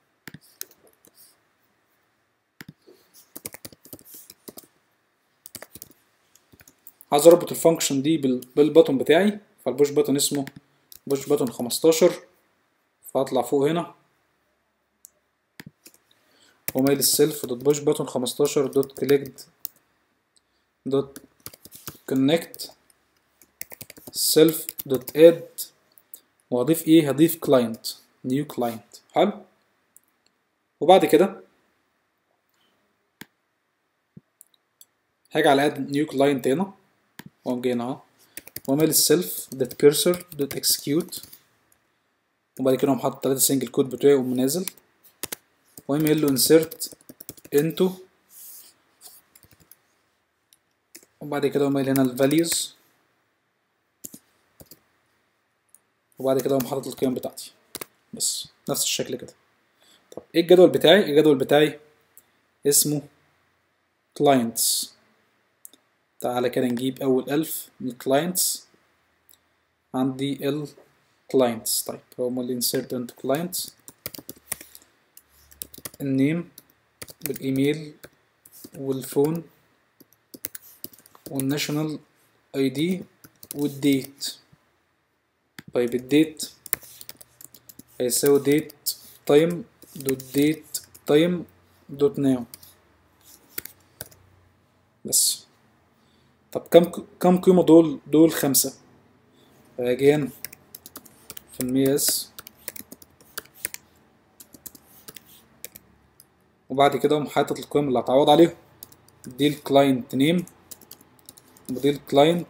عايز اربط الفانكشن دي بال- بالبutton بتاعي فالبوش بutton اسمه بوش بutton 15 فهطلع فوق هنا ومايل السيلف دوت بوش بutton 15 دوت كليكد دوت كونكت سيلف دوت اد وهضيف ايه هضيف كلاينت نيو كلاينت حلو وبعد كده هاجي على اد نيو كلاينت هنا واقوم جاي هنا اهو واعمل السيلف دوت كيرسر دوت اكسكيوت وبعد كده اقوم حاطط تلاتة سنجل كود بتوعي واقوم منازل واعمل له insert into وبعد كده اقوم قايل هنا الفاليوز وبعد كده اقوم حاطط القيم بتاعتي بس نفس الشكل كده طب ايه الجدول بتاعي الجدول بتاعي اسمه clients تعالى كده نجيب اول الف من clients عندي ال clients طيب هو اللي insert into clients النيم والايميل والفون والناشونال اي دي والديت طيب الديت هيساوي ديت تايم دوت ديت تايم دوت ناو بس طب كم كم قيمة دول دول خمسة فاجي هنا في المياس وبعد كده اقوم حاطط القيم اللي هتعوض عليهم دي الكلاينت نيم ودي الكلاينت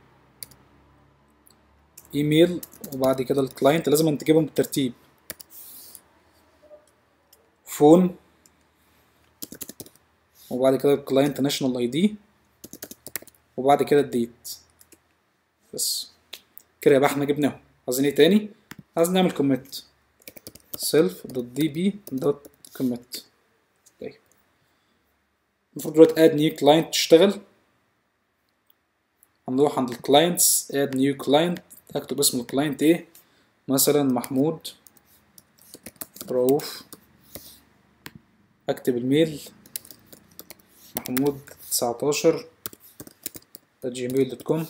ايميل وبعد كده الكلاينت لازم انت تجيبهم بالترتيب فون وبعد كده الكلاينت ناشونال اي دي وبعد كده الديت بس كده يبقى احنا جبناهم عايزين ايه تاني عايز نعمل كوميت سيلف دوت دي بي دوت كوميت طيب المفروض دلوقتي اد نيو كلاينت تشتغل هنروح عند الكلاينتس اد نيو كلاينت اكتب اسم الكلاينت ايه مثلا محمود رؤوف اكتب الميل محمود تسعتاشر جيميل دوت كوم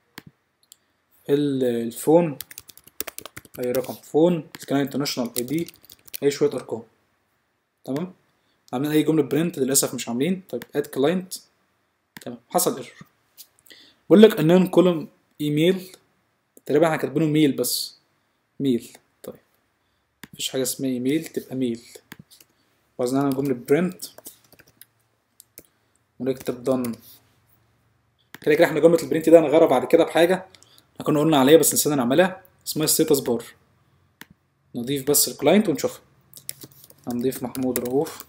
الفون اي رقم فون الكلاينت ناشونال اي دي اي شويه ارقام تمام عاملين اي جمله برنت للاسف مش عاملين طيب اد كلاينت تمام حصل ايرور بقول لك انون كولوم ايميل تقريبا احنا كاتبينه ميل بس ميل طيب مفيش حاجه اسمها ايميل تبقى ميل وعايزين نعمل جمله برنت ونكتب done كده كده احنا جمله البرنت ده هنغيرها بعد كده بحاجه احنا كنا قلنا عليها بس نسينا نعملها اسمها ستاتس بار نضيف بس الكلاينت ونشوفها هنضيف محمود رؤوف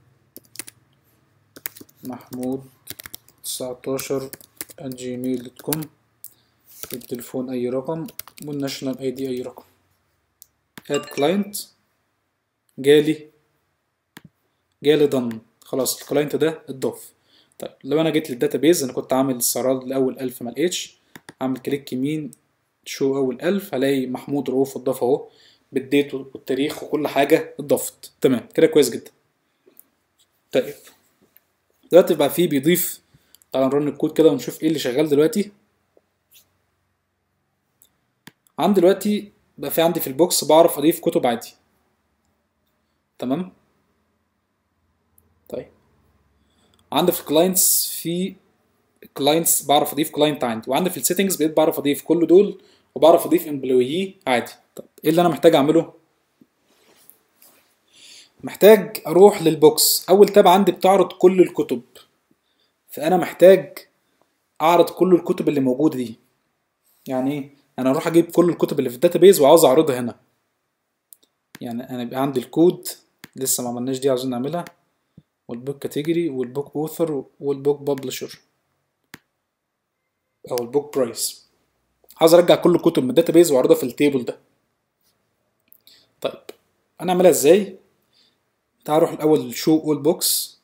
محمود تسعتاشر جيميل دوت كوم التليفون اي رقم والناشونال اي دي اي رقم اد كلاينت جالي جالي ضمن خلاص الكلاينت ده اتضاف طيب لو انا جيت للداتابيز انا كنت عامل استعراض لاول الف ما لقيتش اعمل كليك يمين شو اول الف هلاقي محمود رؤوف اتضاف اهو بالديت والتاريخ وكل حاجه اتضافت تمام كده كويس جدا طيب دلوقتي بقى فيه بيضيف تعالى نرن الكود كده ونشوف ايه اللي شغال دلوقتي عندي دلوقتي بقى في عندي في البوكس بعرف اضيف كتب عادي تمام طيب عندي في الكلاينتس في كلاينتس بعرف اضيف كلاينت عندي وعندي في السيتنجز بقيت بعرف اضيف كل دول وبعرف اضيف امبلويي عادي طب ايه اللي انا محتاج اعمله محتاج اروح للبوكس اول تاب عندي بتعرض كل الكتب فانا محتاج اعرض كل الكتب اللي موجوده دي يعني ايه انا اروح اجيب كل الكتب اللي في الداتابيز وعاوز اعرضها هنا يعني انا يبقى عندي الكود لسه ما عملناش دي عاوزين نعملها والبوك كاتيجوري والبوك اوثر والبوك ببلشر او البوك برايس عاوز ارجع كل الكتب من الداتابيز واعرضها في التيبل ده طيب هنعملها ازاي تعال نروح الاول شو اول بوكس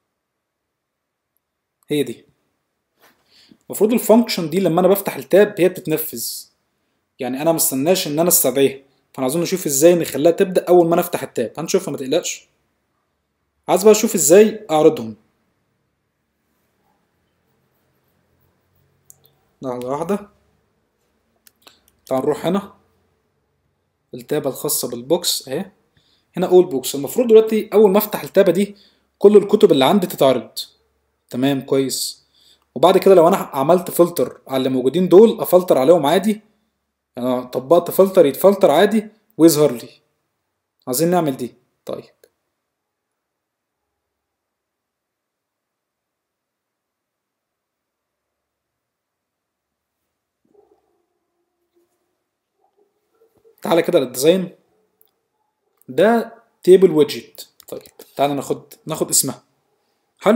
هي دي المفروض الفانكشن دي لما انا بفتح التاب هي بتتنفذ يعني انا مستناش ان انا استدعيها فانا عايزين نشوف ازاي نخليها تبدا اول ما انا افتح التاب هنشوفها ما تقلقش عايز بقى اشوف ازاي اعرضهم لحظة واحدة تعال نروح هنا التابة الخاصة بالبوكس اهي هنا اول بوكس المفروض دلوقتي اول ما افتح التابة دي كل الكتب اللي عندي تتعرض تمام كويس وبعد كده لو انا عملت فلتر على اللي موجودين دول افلتر عليهم عادي يعني طبقت فلتر يتفلتر عادي ويظهر لي عايزين نعمل دي طيب تعالى كده للديزاين ده تيبل ويدجت طيب تعالى ناخد ناخد اسمها حلو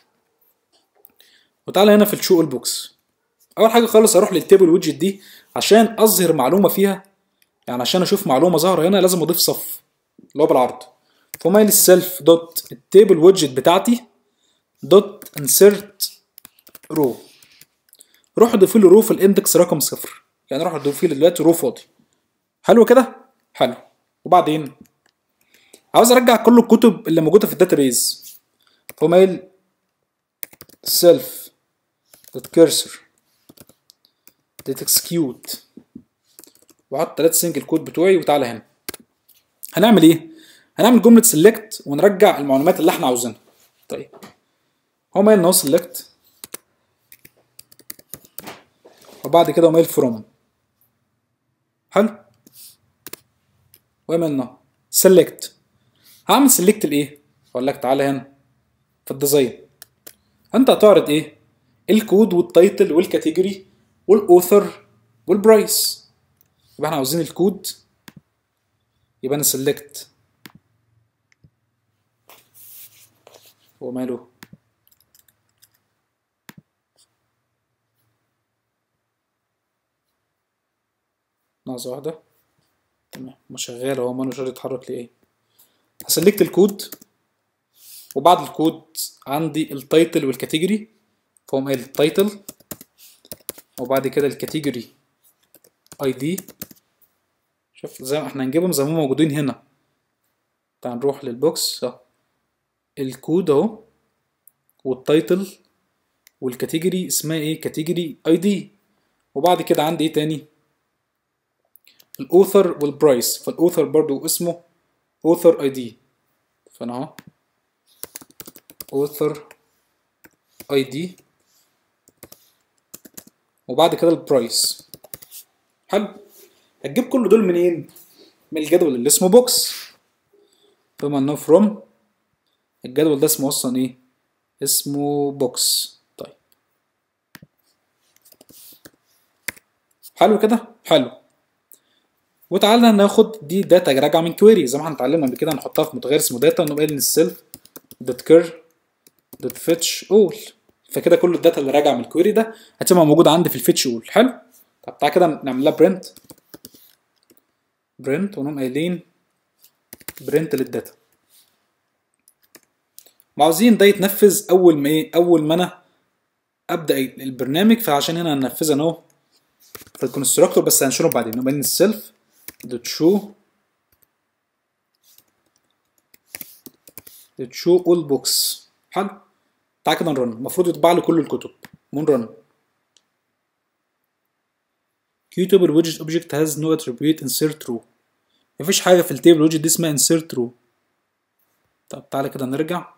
وتعالى هنا في الشو البوكس اول حاجه خالص اروح للتيبل ويدجت دي عشان اظهر معلومه فيها يعني عشان اشوف معلومه ظاهره هنا لازم اضيف صف اللي هو بالعرض فمايل السيلف دوت التيبل ويدجت بتاعتي دوت انسرت رو روح اضيف له رو في الاندكس رقم صفر يعني روح اضيف له دلوقتي رو فاضي حلو كده حلو وبعدين عاوز ارجع كل الكتب اللي موجوده في الداتابيز فمايل self dot cursor dot execute واحط ثلاثة سنجل كود بتوعي وتعالى هنا هنعمل ايه؟ هنعمل جملة select ونرجع المعلومات اللي احنا عاوزينها طيب هو مايل نو select وبعد كده مايل from حلو ومايل نو select هعمل select لايه؟ اقول لك تعالى هنا في الديزاين انت هتعرض ايه الكود والتايتل والكاتيجوري والاوثر والبرايس يبقى احنا عاوزين الكود يبقى انا سيلكت هو ماله لحظة واحدة تمام ما شغال هو ماله مش راضي يتحرك ليه هسلكت الكود وبعد الكود عندي التايتل والكاتيجوري فهم قايل التايتل وبعد كده الكاتيجوري اي دي شوف زي ما احنا هنجيبهم زي ما هم موجودين هنا تعال نروح للبوكس اهو الكود اهو والتايتل والكاتيجوري اسمها ايه كاتيجوري اي دي وبعد كده عندي ايه تاني الاوثر والبرايس فالاوثر برضو اسمه اوثر اي دي فانا اهو author id وبعد كده البرايس حلو هتجيب كل دول منين من الجدول اللي اسمه بوكس بما انه from الجدول ده اسمه اصلا ايه اسمه بوكس طيب حلو كده حلو وتعالى ناخد دي داتا راجعه من كويري زي ما احنا اتعلمنا قبل كده نحطها في متغير اسمه داتا ونقول ان السيلف دوت كير دوت فيتش اول فكده كل الداتا اللي راجعه من الكويري ده هتبقى موجوده عندي في الفيتش اول حلو طب تعالى كده نعمل لها برنت برنت ونقوم قايلين برنت للداتا وعاوزين ده يتنفذ اول ما ايه اول ما انا ابدا البرنامج فعشان هنا هننفذها اهو في الكونستراكتور بس هنشوفه بعدين نقوم قايلين السيلف دوت شو دوت شو اول بوكس حلو تعالى كده نرن المفروض يطبع لي كل الكتب مون رن Qtable widget object has no attribute insert true مفيش حاجة في التيبل widget دي اسمها insert true طب تعالى كده نرجع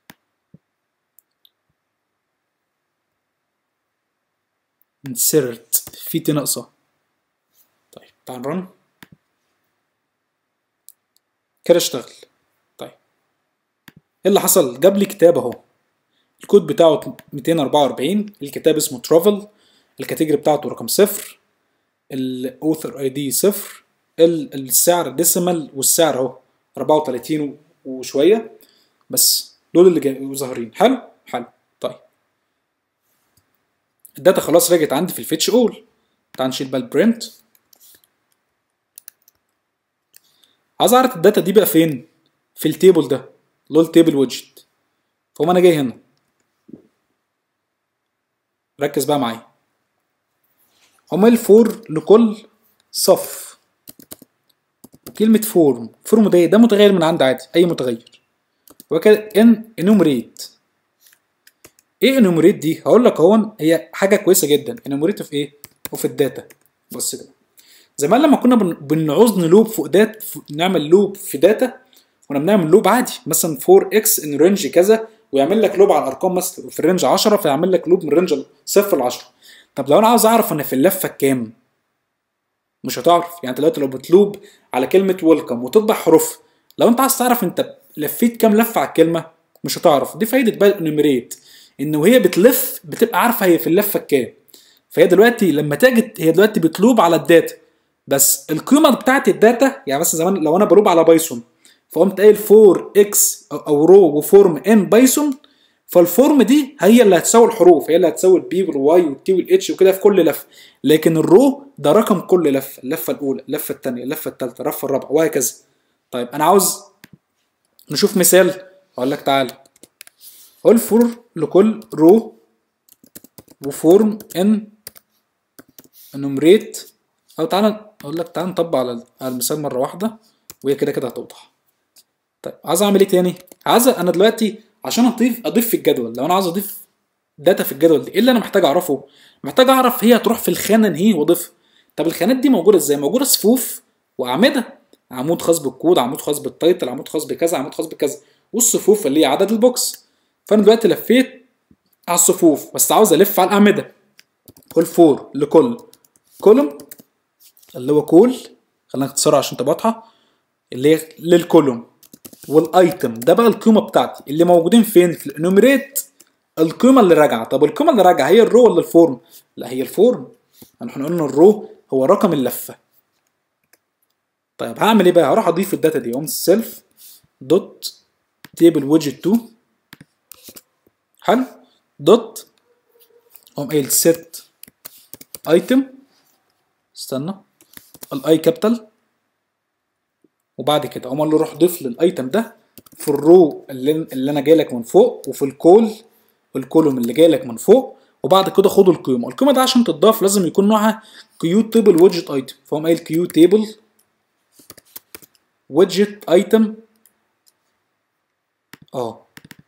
insert في تي ناقصة طيب تعال نرن كده اشتغل طيب ايه اللي حصل جاب لي كتاب اهو الكود بتاعه 244 الكتاب اسمه ترافل الكاتيجوري بتاعته رقم صفر الاوثر اي دي صفر السعر ديسيمال والسعر اهو 34 وشويه بس دول اللي جاي ظاهرين حلو حلو طيب الداتا خلاص رجعت عندي في الفيتش اول تعال نشيل بقى البرنت عايز اعرف الداتا دي بقى فين في التيبل ده اللي هو التيبل ويدجت فقوم انا جاي هنا ركز بقى معايا هما الفور لكل صف كلمة فورم فورم ده ده متغير من عند عادي أي متغير وكده ان انومريت ايه انومريت دي هقول لك اهو هي حاجه كويسه جدا انومريت في ايه وفي الداتا بص كده زمان لما كنا بن- بنعوز نلوب فوق داتا نعمل لوب في داتا كنا بنعمل لوب عادي مثلا 4 اكس ان رينج كذا ويعمل لك لوب على الارقام مثلا في الرينج 10 فيعمل لك لوب من رينج 0 ل 10 طب لو انا عاوز اعرف انا في اللفه كام مش هتعرف يعني انت دلوقتي لو بتلوب على كلمه ويلكم وتطبع حروف لو انت عايز تعرف انت لفيت كام لفه على الكلمه مش هتعرف دي فايده بقى الانوميريت ان وهي بتلف بتبقى عارفه هي في اللفه كام فهي دلوقتي لما تيجي هي دلوقتي بتلوب على الداتا بس القيمه بتاعت الداتا يعني مثلا زمان لو انا بلوب على بايثون فقمت قايل 4 اكس او رو وفورم ان بايثون فالفورم دي هي اللي هتساوي الحروف هي اللي هتساوي البي والواي والتي والاتش وكده في كل لفه لكن الرو ده رقم كل لفه اللفه الاولى اللفه الثانيه اللفه الثالثه اللفه الرابعه وهكذا طيب انا عاوز نشوف مثال اقول لك تعالى قول فور لكل رو وفورم ان انومريت او تعالى اقول لك تعالى نطبق على على المثال مره واحده وهي كده كده هتوضح طيب عايز اعمل ايه تاني عايز انا دلوقتي عشان اضيف اضيف في الجدول لو انا عاوز اضيف داتا في الجدول دي ايه اللي انا محتاج اعرفه محتاج اعرف هي هتروح في الخانه انهي واضيفها طب الخانات دي موجوده ازاي موجوده صفوف واعمده عمود خاص بالكود عمود خاص بالتايتل عمود خاص بكذا عمود خاص بكذا والصفوف اللي هي عدد البوكس فانا دلوقتي لفيت على الصفوف بس عاوز الف على الاعمده قول فور لكل كولوم اللي هو كول خلينا نختصرها عشان تبقى واضحه اللي هي للكولوم والايتم ده بقى القيمه بتاعتي اللي موجودين فين في الانوميريت القيمه اللي راجعه طب القيمه اللي راجعه هي الرو ولا الفورم لا هي الفورم احنا قلنا الرو هو رقم اللفه طيب هعمل ايه بقى هروح اضيف الداتا دي اقوم سيلف دوت تيبل ويدجت 2 حلو دوت اقوم قايل set ايتم استنى الاي كابيتال وبعد كده اقوم اقول له روح ضيف للايتم ده في الرو اللي, اللي انا جاي لك من فوق وفي الكول الكولوم اللي جاي لك من فوق وبعد كده خد القيمه القيمه ده عشان تضاف لازم يكون نوعها كيو تيبل ويدجت ايتم فاقوم قايل كيو تيبل ويدجت ايتم اه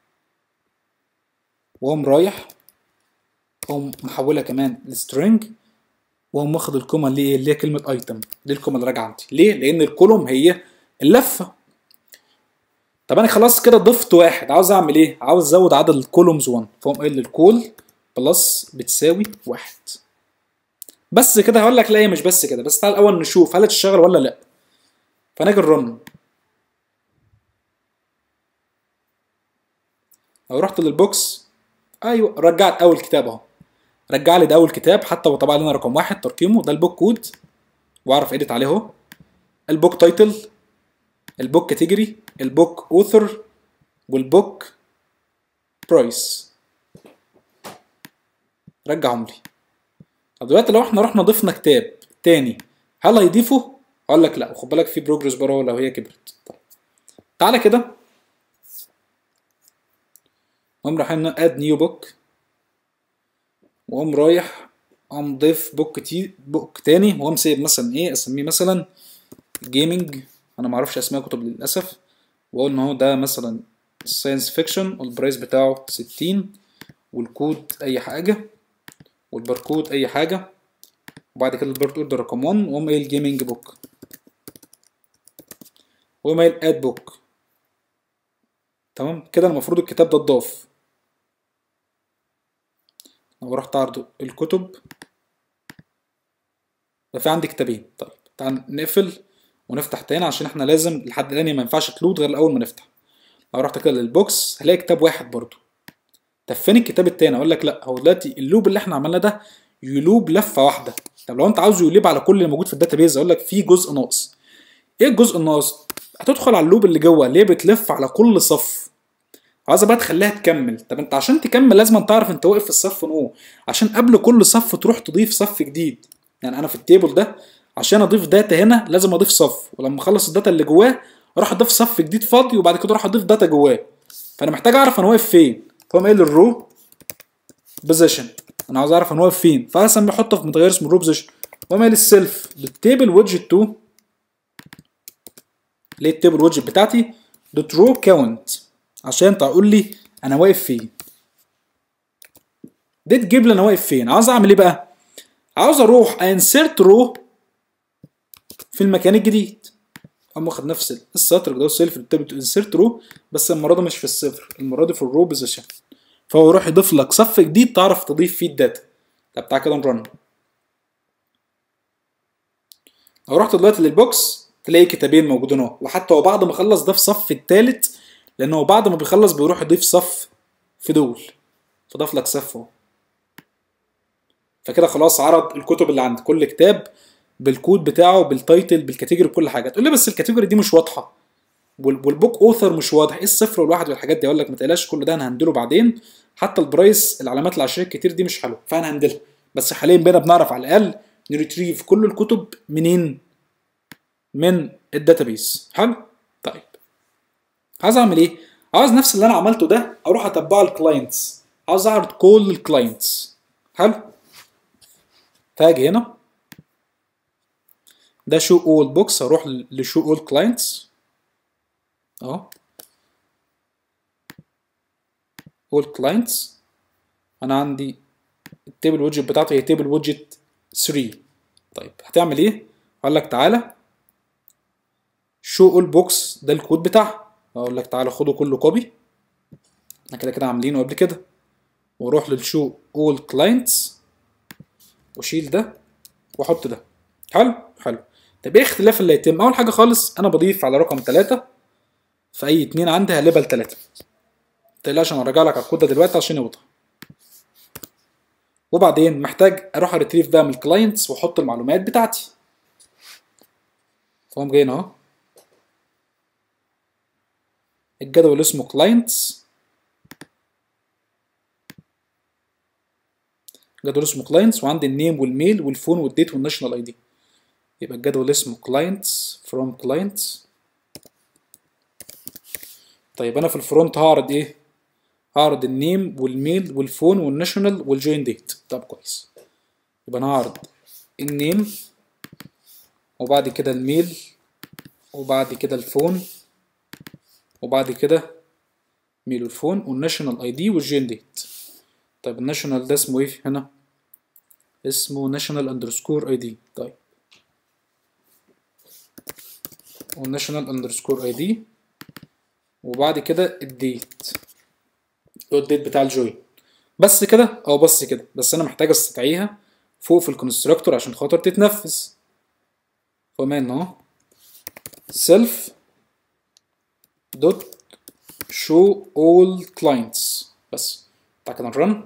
واقوم رايح اقوم محولها كمان لسترنج واقوم واخد القيمه اللي ايه اللي هي كلمه ايتم دي القيمه اللي راجعه عندي ليه لان الكولوم هي اللفه طب انا خلاص كده ضفت واحد عاوز اعمل ايه عاوز ازود عدد الكولومز 1 فاقوم قايل للكول بلس بتساوي واحد بس كده هقول لك لا هي مش بس كده بس تعال الاول نشوف هل هتشتغل ولا لا فنيجي الرن لو رحت للبوكس ايوه رجعت اول كتاب اهو رجع لي ده اول كتاب حتى هو طبع لنا رقم واحد ترقيمه ده البوك كود واعرف اديت عليه اهو البوك تايتل البوك كاتيجوري البوك اوثر والبوك برايس رجعهم لي طب دلوقتي لو احنا رحنا ضفنا كتاب تاني هل هيضيفه؟ اقول لك لا وخد بالك في بروجرس بره لو هي كبرت طيب. تعالى كده قوم رايحين اد نيو بوك واقوم رايح اقوم ضيف بوك تي بوك تاني واقوم سايب مثلا ايه اسميه مثلا جيمنج انا ما اعرفش اسماء كتب للاسف واقول ان هو ده مثلا ساينس فيكشن والبرايس بتاعه 60 والكود اي حاجه والباركود اي حاجه وبعد كده البارت اوردر رقم 1 واقوم قايل جيمنج بوك واقوم قايل اد بوك تمام كده المفروض الكتاب ده اتضاف لو رحت اعرض الكتب يبقى في عندي كتابين طيب تعال نقفل ونفتح تاني عشان احنا لازم لحد الان ما ينفعش تلود غير اول ما نفتح لو رحت كده للبوكس هلاقي كتاب واحد برضو طب فين الكتاب التاني اقول لك لا هو دلوقتي اللوب اللي احنا عملناه ده يلوب لفه واحده طب لو انت عاوزه يلوب على كل اللي موجود في الداتابيز اقول لك في جزء ناقص ايه الجزء الناقص هتدخل على اللوب اللي جوه اللي هي بتلف على كل صف عايزه بقى تخليها تكمل طب انت عشان تكمل لازم تعرف انت واقف في الصف نو عشان قبل كل صف تروح تضيف صف جديد يعني انا في التيبل ده عشان اضيف داتا هنا لازم اضيف صف ولما اخلص الداتا اللي جواه اروح اضيف صف جديد فاضي وبعد كده اروح اضيف داتا جواه فانا محتاج اعرف انا واقف فين فاقوم قايل الرو بوزيشن انا عاوز اعرف انا واقف فين فاحسن بحطه في متغير اسمه الرو بوزيشن واقوم قايل السيلف بالتيبل ويدجت 2 ليه التيبل ويدجت بتاعتي دوت رو كاونت عشان تقول لي انا واقف فين دي تجيب لي انا واقف فين عاوز اعمل ايه بقى عاوز اروح انسرت رو في المكان الجديد اقوم واخد نفس السطر ده السيلف بتاعت انسرت رو بس المره دي مش في الصفر المره دي في الرو بوزيشن فهو يروح يضيف لك صف جديد تعرف تضيف فيه الداتا طب تعالى كده نرن لو رحت دلوقتي للبوكس تلاقي كتابين موجودين اهو وحتى هو بعد ما خلص ضاف صف التالت لان هو بعد ما بيخلص بيروح يضيف صف في دول فضاف لك صف اهو فكده خلاص عرض الكتب اللي عند كل كتاب بالكود بتاعه بالتايتل بالكاتيجوري بكل حاجه تقول لي بس الكاتيجوري دي مش واضحه والبوك اوثر مش واضح ايه الصفر والواحد والحاجات دي اقول لك ما تقلقش كل ده انا هندله بعدين حتى البرايس العلامات العشريه الكتير دي مش حلوه فانا هندلها بس حاليا بقينا بنعرف على الاقل نريتريف كل الكتب منين من الداتابيس حلو طيب عايز اعمل ايه عاوز نفس اللي انا عملته ده اروح اتبعه الكلاينتس عاوز اعرض كل الكلاينتس حلو فاجي هنا ده شو اول بوكس اروح لشو اول كلاينتس اهو اول كلاينتس انا عندي التيبل ويدجت بتاعته هي تيبل ويدجت 3 طيب هتعمل ايه اقول لك تعالى شو اول بوكس ده الكود بتاعها اقول لك تعالى خده كله كوبي احنا كده كده عاملينه قبل كده واروح للشو اول كلاينتس واشيل ده واحط ده حلو حلو طب ايه الاختلاف اللي هيتم اول حاجه خالص انا بضيف على رقم 3 في اي اتنين عندي هليبل 3 متقلقش انا راجع لك على الكود ده دلوقتي عشان يوضح وبعدين محتاج اروح اريتريف بقى من الكلاينتس واحط المعلومات بتاعتي فهم جايين اهو الجدول اسمه كلاينتس جدول اسمه كلاينتس وعندي النيم والميل والفون والديت والناشونال اي دي يبقى الجدول اسمه clients from clients طيب انا في الفرونت هعرض ايه هعرض النيم والميل والفون والناشونال والجوين ديت طب كويس يبقى انا هعرض النيم وبعد كده الميل وبعد كده الفون وبعد كده ميل والفون والناشونال اي دي والجوين ديت طيب الناشونال ده اسمه ايه هنا اسمه ناشونال اندرسكور اي دي طيب والناشونال اندرسكور اي دي وبعد كده الديت اللي هو الديت بتاع الجوين بس كده او بس كده بس انا محتاج استدعيها فوق في الكونستراكتور عشان خاطر تتنفذ فمان اهو self dot show all clients بس تعالى كده نرن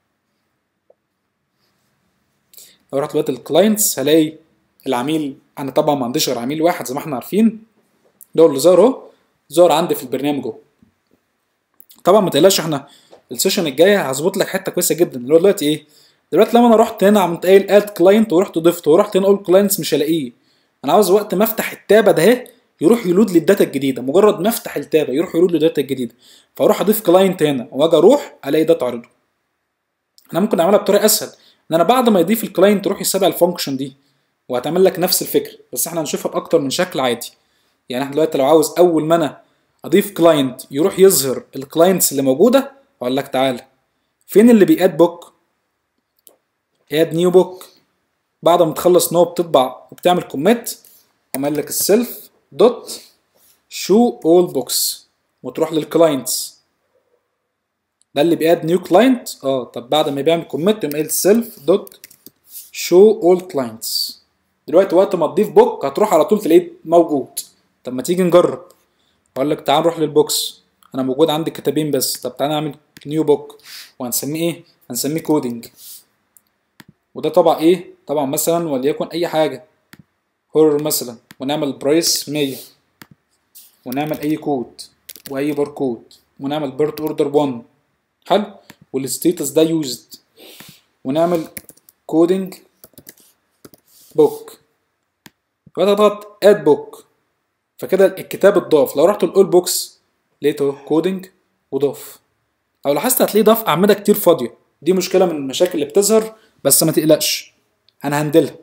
لو رحت دلوقتي الكلاينتس هلاقي العميل انا طبعا ما عنديش غير عميل واحد زي ما احنا عارفين ده اللي ظهر اهو ظهر عندي في البرنامج اهو طبعا ما تقلقش احنا السيشن الجايه هظبط لك حته كويسه جدا اللي هو دلوقتي ايه دلوقتي لما انا رحت هنا عملت قايل اد كلاينت ورحت ضفته ورحت هنا اقول كلاينتس مش هلاقيه انا عاوز وقت ما افتح التابه ده اهي يروح يلود لي الداتا الجديده مجرد ما افتح التابه يروح يلود لي الداتا الجديده فاروح اضيف كلاينت هنا واجي اروح الاقي ده تعرضه انا ممكن اعملها بطريقه اسهل ان انا بعد ما يضيف الكلاينت يروح يستدعي الفانكشن دي وهتعمل لك نفس الفكره بس احنا هنشوفها باكتر من شكل عادي يعني احنا دلوقتي لو عاوز اول ما انا اضيف كلاينت يروح يظهر الكلاينتس اللي موجوده اقول لك تعالى فين اللي بياد بوك اد نيو بوك بعد ما تخلص نو بتطبع وبتعمل كوميت عمل لك السيلف دوت شو اول بوكس وتروح للكلاينتس ده اللي بياد نيو كلاينت اه طب بعد ما بيعمل كوميت يقوم قايل سيلف دوت شو اول كلاينتس دلوقتي وقت ما تضيف بوك هتروح على طول تلاقيه موجود طب ما تيجي نجرب اقول لك تعال نروح للبوكس انا موجود عندي كتابين بس طب تعال نعمل نيو بوك وهنسميه ايه هنسميه كودينج وده طبعا ايه طبعا مثلا وليكن اي حاجه هورر مثلا ونعمل برايس 100 ونعمل اي كود واي باركود ونعمل بيرت اوردر 1 حلو والستيتس ده يوزد ونعمل كودينج بوك يبقى تضغط اد بوك فكده الكتاب اتضاف لو رحت الاول بوكس لقيته كودنج وضاف لو لاحظت هتلاقيه ضاف اعمده كتير فاضيه دي مشكله من المشاكل اللي بتظهر بس ما تقلقش هنهندلها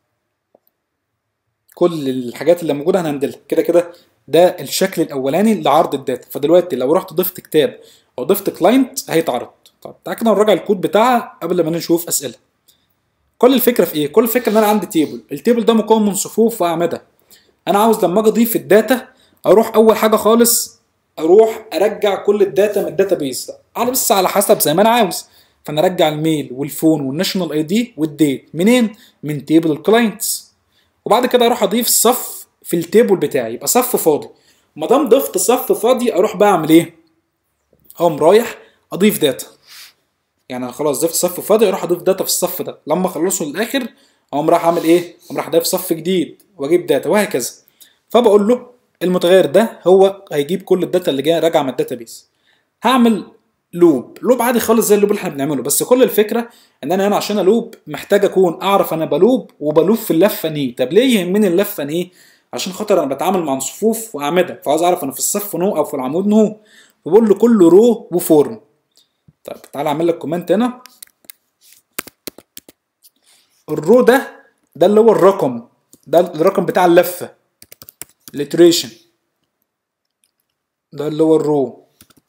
كل الحاجات اللي موجوده هنهندلها كده كده ده الشكل الاولاني لعرض الداتا فدلوقتي لو رحت ضفت كتاب او ضفت كلاينت هيتعرض طب تعالى كده نراجع الكود بتاعها قبل ما نشوف اسئله كل الفكره في ايه كل الفكره ان انا عندي تيبل التيبل ده مكون من صفوف واعمده انا عاوز لما اجي اضيف الداتا اروح اول حاجه خالص اروح ارجع كل الداتا من الداتا بيس على بس على حسب زي ما انا عاوز فانا ارجع الميل والفون والناشونال اي دي والديت منين من تيبل الكلاينتس وبعد كده اروح اضيف صف في التيبل بتاعي يبقى صف فاضي ما دام ضفت صف فاضي اروح بقى اعمل ايه اقوم رايح اضيف داتا يعني انا خلاص ضفت صف فاضي اروح اضيف داتا في الصف ده لما اخلصه للاخر اقوم راح اعمل ايه اقوم راح اضيف صف جديد واجيب داتا وهكذا فبقول له المتغير ده هو هيجيب كل الداتا اللي جايه راجعه من الداتابيس هعمل لوب لوب عادي خالص زي اللوب اللي احنا بنعمله بس كل الفكره ان انا هنا عشان الوب محتاج اكون اعرف انا بلوب وبلوب في اللفه نيه طب ليه يهمني اللفه نيه عشان خاطر انا بتعامل مع صفوف واعمده فعاوز اعرف انا في الصف نو او في العمود نو فبقول له كل رو وفورم طيب تعالى اعمل لك كومنت هنا الرو ده ده اللي هو الرقم ده الرقم بتاع اللفه الاتريشن ده اللي هو الرو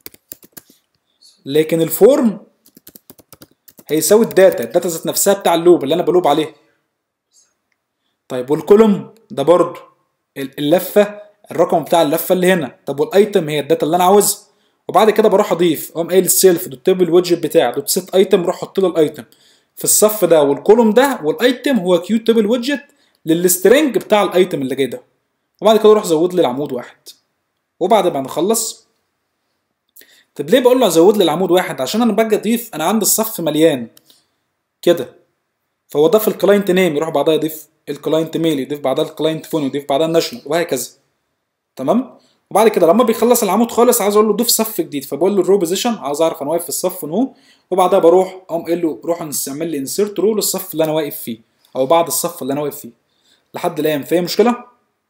لكن الفورم هيساوي الداتا الداتا ذات نفسها بتاع اللوب اللي انا بلوب عليه طيب والكولوم ده برضو اللفه الرقم بتاع اللفه اللي هنا طب والايتم هي الداتا اللي انا عاوزها وبعد كده بروح اضيف اقوم قايل السيلف دوت تيبل ويدجت بتاعي دوت سيت ايتم روح احط له الايتم في الصف ده والكولوم ده والايتم هو كيو تيبل ويدجت للسترنج بتاع الايتم اللي جاي ده وبعد كده اروح ازود لي العمود واحد وبعد ما نخلص طب ليه بقول له ازود لي العمود واحد عشان انا باجي اضيف انا عندي الصف مليان كده فهو ضاف الكلاينت نيم يروح بعدها يضيف الكلاينت ميل يضيف بعدها الكلاينت فون يضيف بعدها الناشونال وهكذا تمام وبعد كده لما بيخلص العمود خالص عاوز اقول له ضيف صف جديد فبقول له الرو بوزيشن عاوز اعرف انا واقف في الصف نو وبعدها بروح اقوم قايل له روح نعمل لي انسيرت رو للصف اللي انا واقف فيه او بعد الصف اللي انا واقف فيه لحد الان في مشكله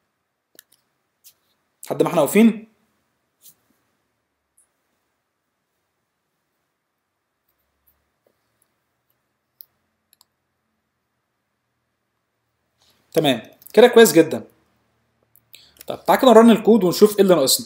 لحد ما احنا واقفين تمام كده كويس جدا طب تعالى كده نرن الكود ونشوف ايه اللي ناقصنا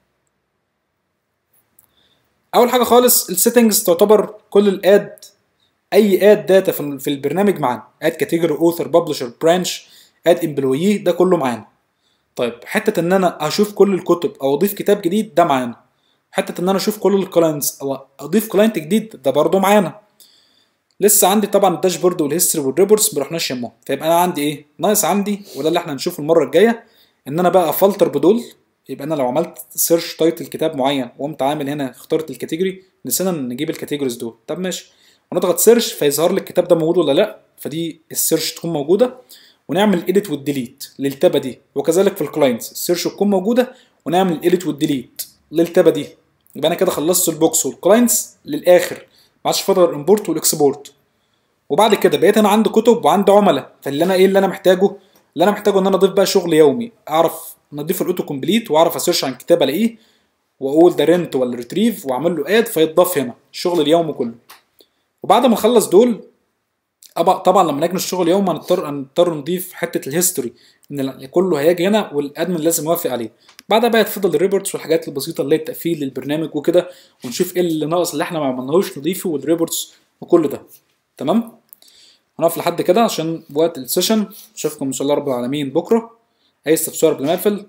اول حاجه خالص السيتنجز تعتبر كل الاد اي اد داتا في البرنامج معانا اد كاتيجوري اوثر ببلشر برانش اد امبلويي ده كله معانا طيب حته ان انا اشوف كل الكتب او اضيف كتاب جديد ده معانا حته ان انا اشوف كل الكلاينتس او اضيف كلاينت جديد ده برضه معانا لسه عندي طبعا الداشبورد والهيستوري والريبورتس ما رحناش يمهم فيبقى انا عندي ايه ناقص عندي وده اللي احنا هنشوفه المره الجايه ان انا بقى افلتر بدول يبقى انا لو عملت سيرش تايتل كتاب معين وقمت عامل هنا اخترت الكاتيجوري نسينا نجيب الكاتيجوريز دول طب ماشي ونضغط سيرش فيظهر لي الكتاب ده موجود ولا لا فدي السيرش تكون موجوده ونعمل ايديت والديليت للتابه دي وكذلك في الكلاينتس السيرش تكون موجوده ونعمل ايديت والديليت للتابه دي يبقى انا كده خلصت البوكس والكلاينتس للاخر ما عادش فاضل الامبورت والاكسبورت وبعد كده بقيت انا عندي كتب وعندي عملاء فاللي انا ايه اللي انا محتاجه اللي انا محتاجه ان انا اضيف بقى شغل يومي اعرف نضيف الاوتو كومبليت واعرف اسيرش عن كتاب الاقيه واقول ده رنت ولا ريتريف واعمل له اد فيتضاف هنا الشغل اليومي كله وبعد ما اخلص دول طبعا لما نجم الشغل يوم هنضطر هنضطر نضيف حته الهيستوري ان كله هيجي هنا والادمن لازم يوافق عليه بعدها بقى يتفضل الريبورتس والحاجات البسيطه اللي هي التقفيل للبرنامج وكده ونشوف ايه اللي ناقص اللي احنا ما عملناهوش نضيفه والريبورتس وكل ده تمام هنقف لحد كده عشان وقت السيشن اشوفكم ان شاء الله رب العالمين بكره اي استفسار قبل ما اقفل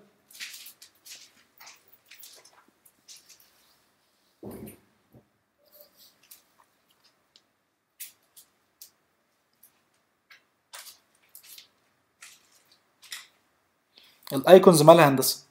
الايكونز مالها هندسه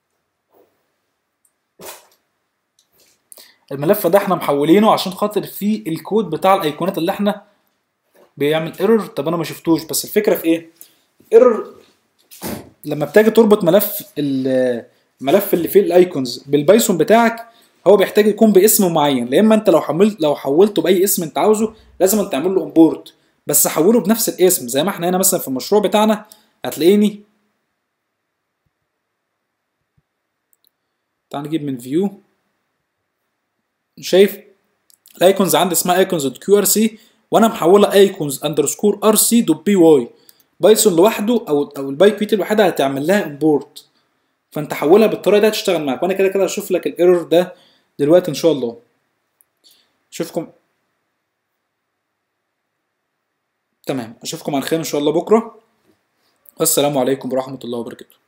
الملف ده احنا محولينه عشان خاطر فيه الكود بتاع الايقونات اللي احنا بيعمل ايرور طب انا ما شفتوش بس الفكره في ايه ايرور لما بتيجي تربط ملف الملف اللي فيه الايكونز بالبايثون بتاعك هو بيحتاج يكون باسم معين لا اما انت لو حملت لو حولته باي اسم انت عاوزه لازم انت تعمل له امبورت بس حوله بنفس الاسم زي ما احنا هنا مثلا في المشروع بتاعنا هتلاقيني تعال نجيب من فيو شايف الايكونز عندي اسمها ايكونز دوت كيو ار سي وانا محولها ايكونز اندرسكور ار سي دوت بي واي بايثون لوحده او او الباي بي تي لوحدها هتعمل لها امبورت فانت حولها بالطريقه دي هتشتغل معاك وانا كده كده هشوف لك الايرور ده دلوقتي ان شاء الله اشوفكم تمام اشوفكم على خير ان شاء الله بكره والسلام عليكم ورحمه الله وبركاته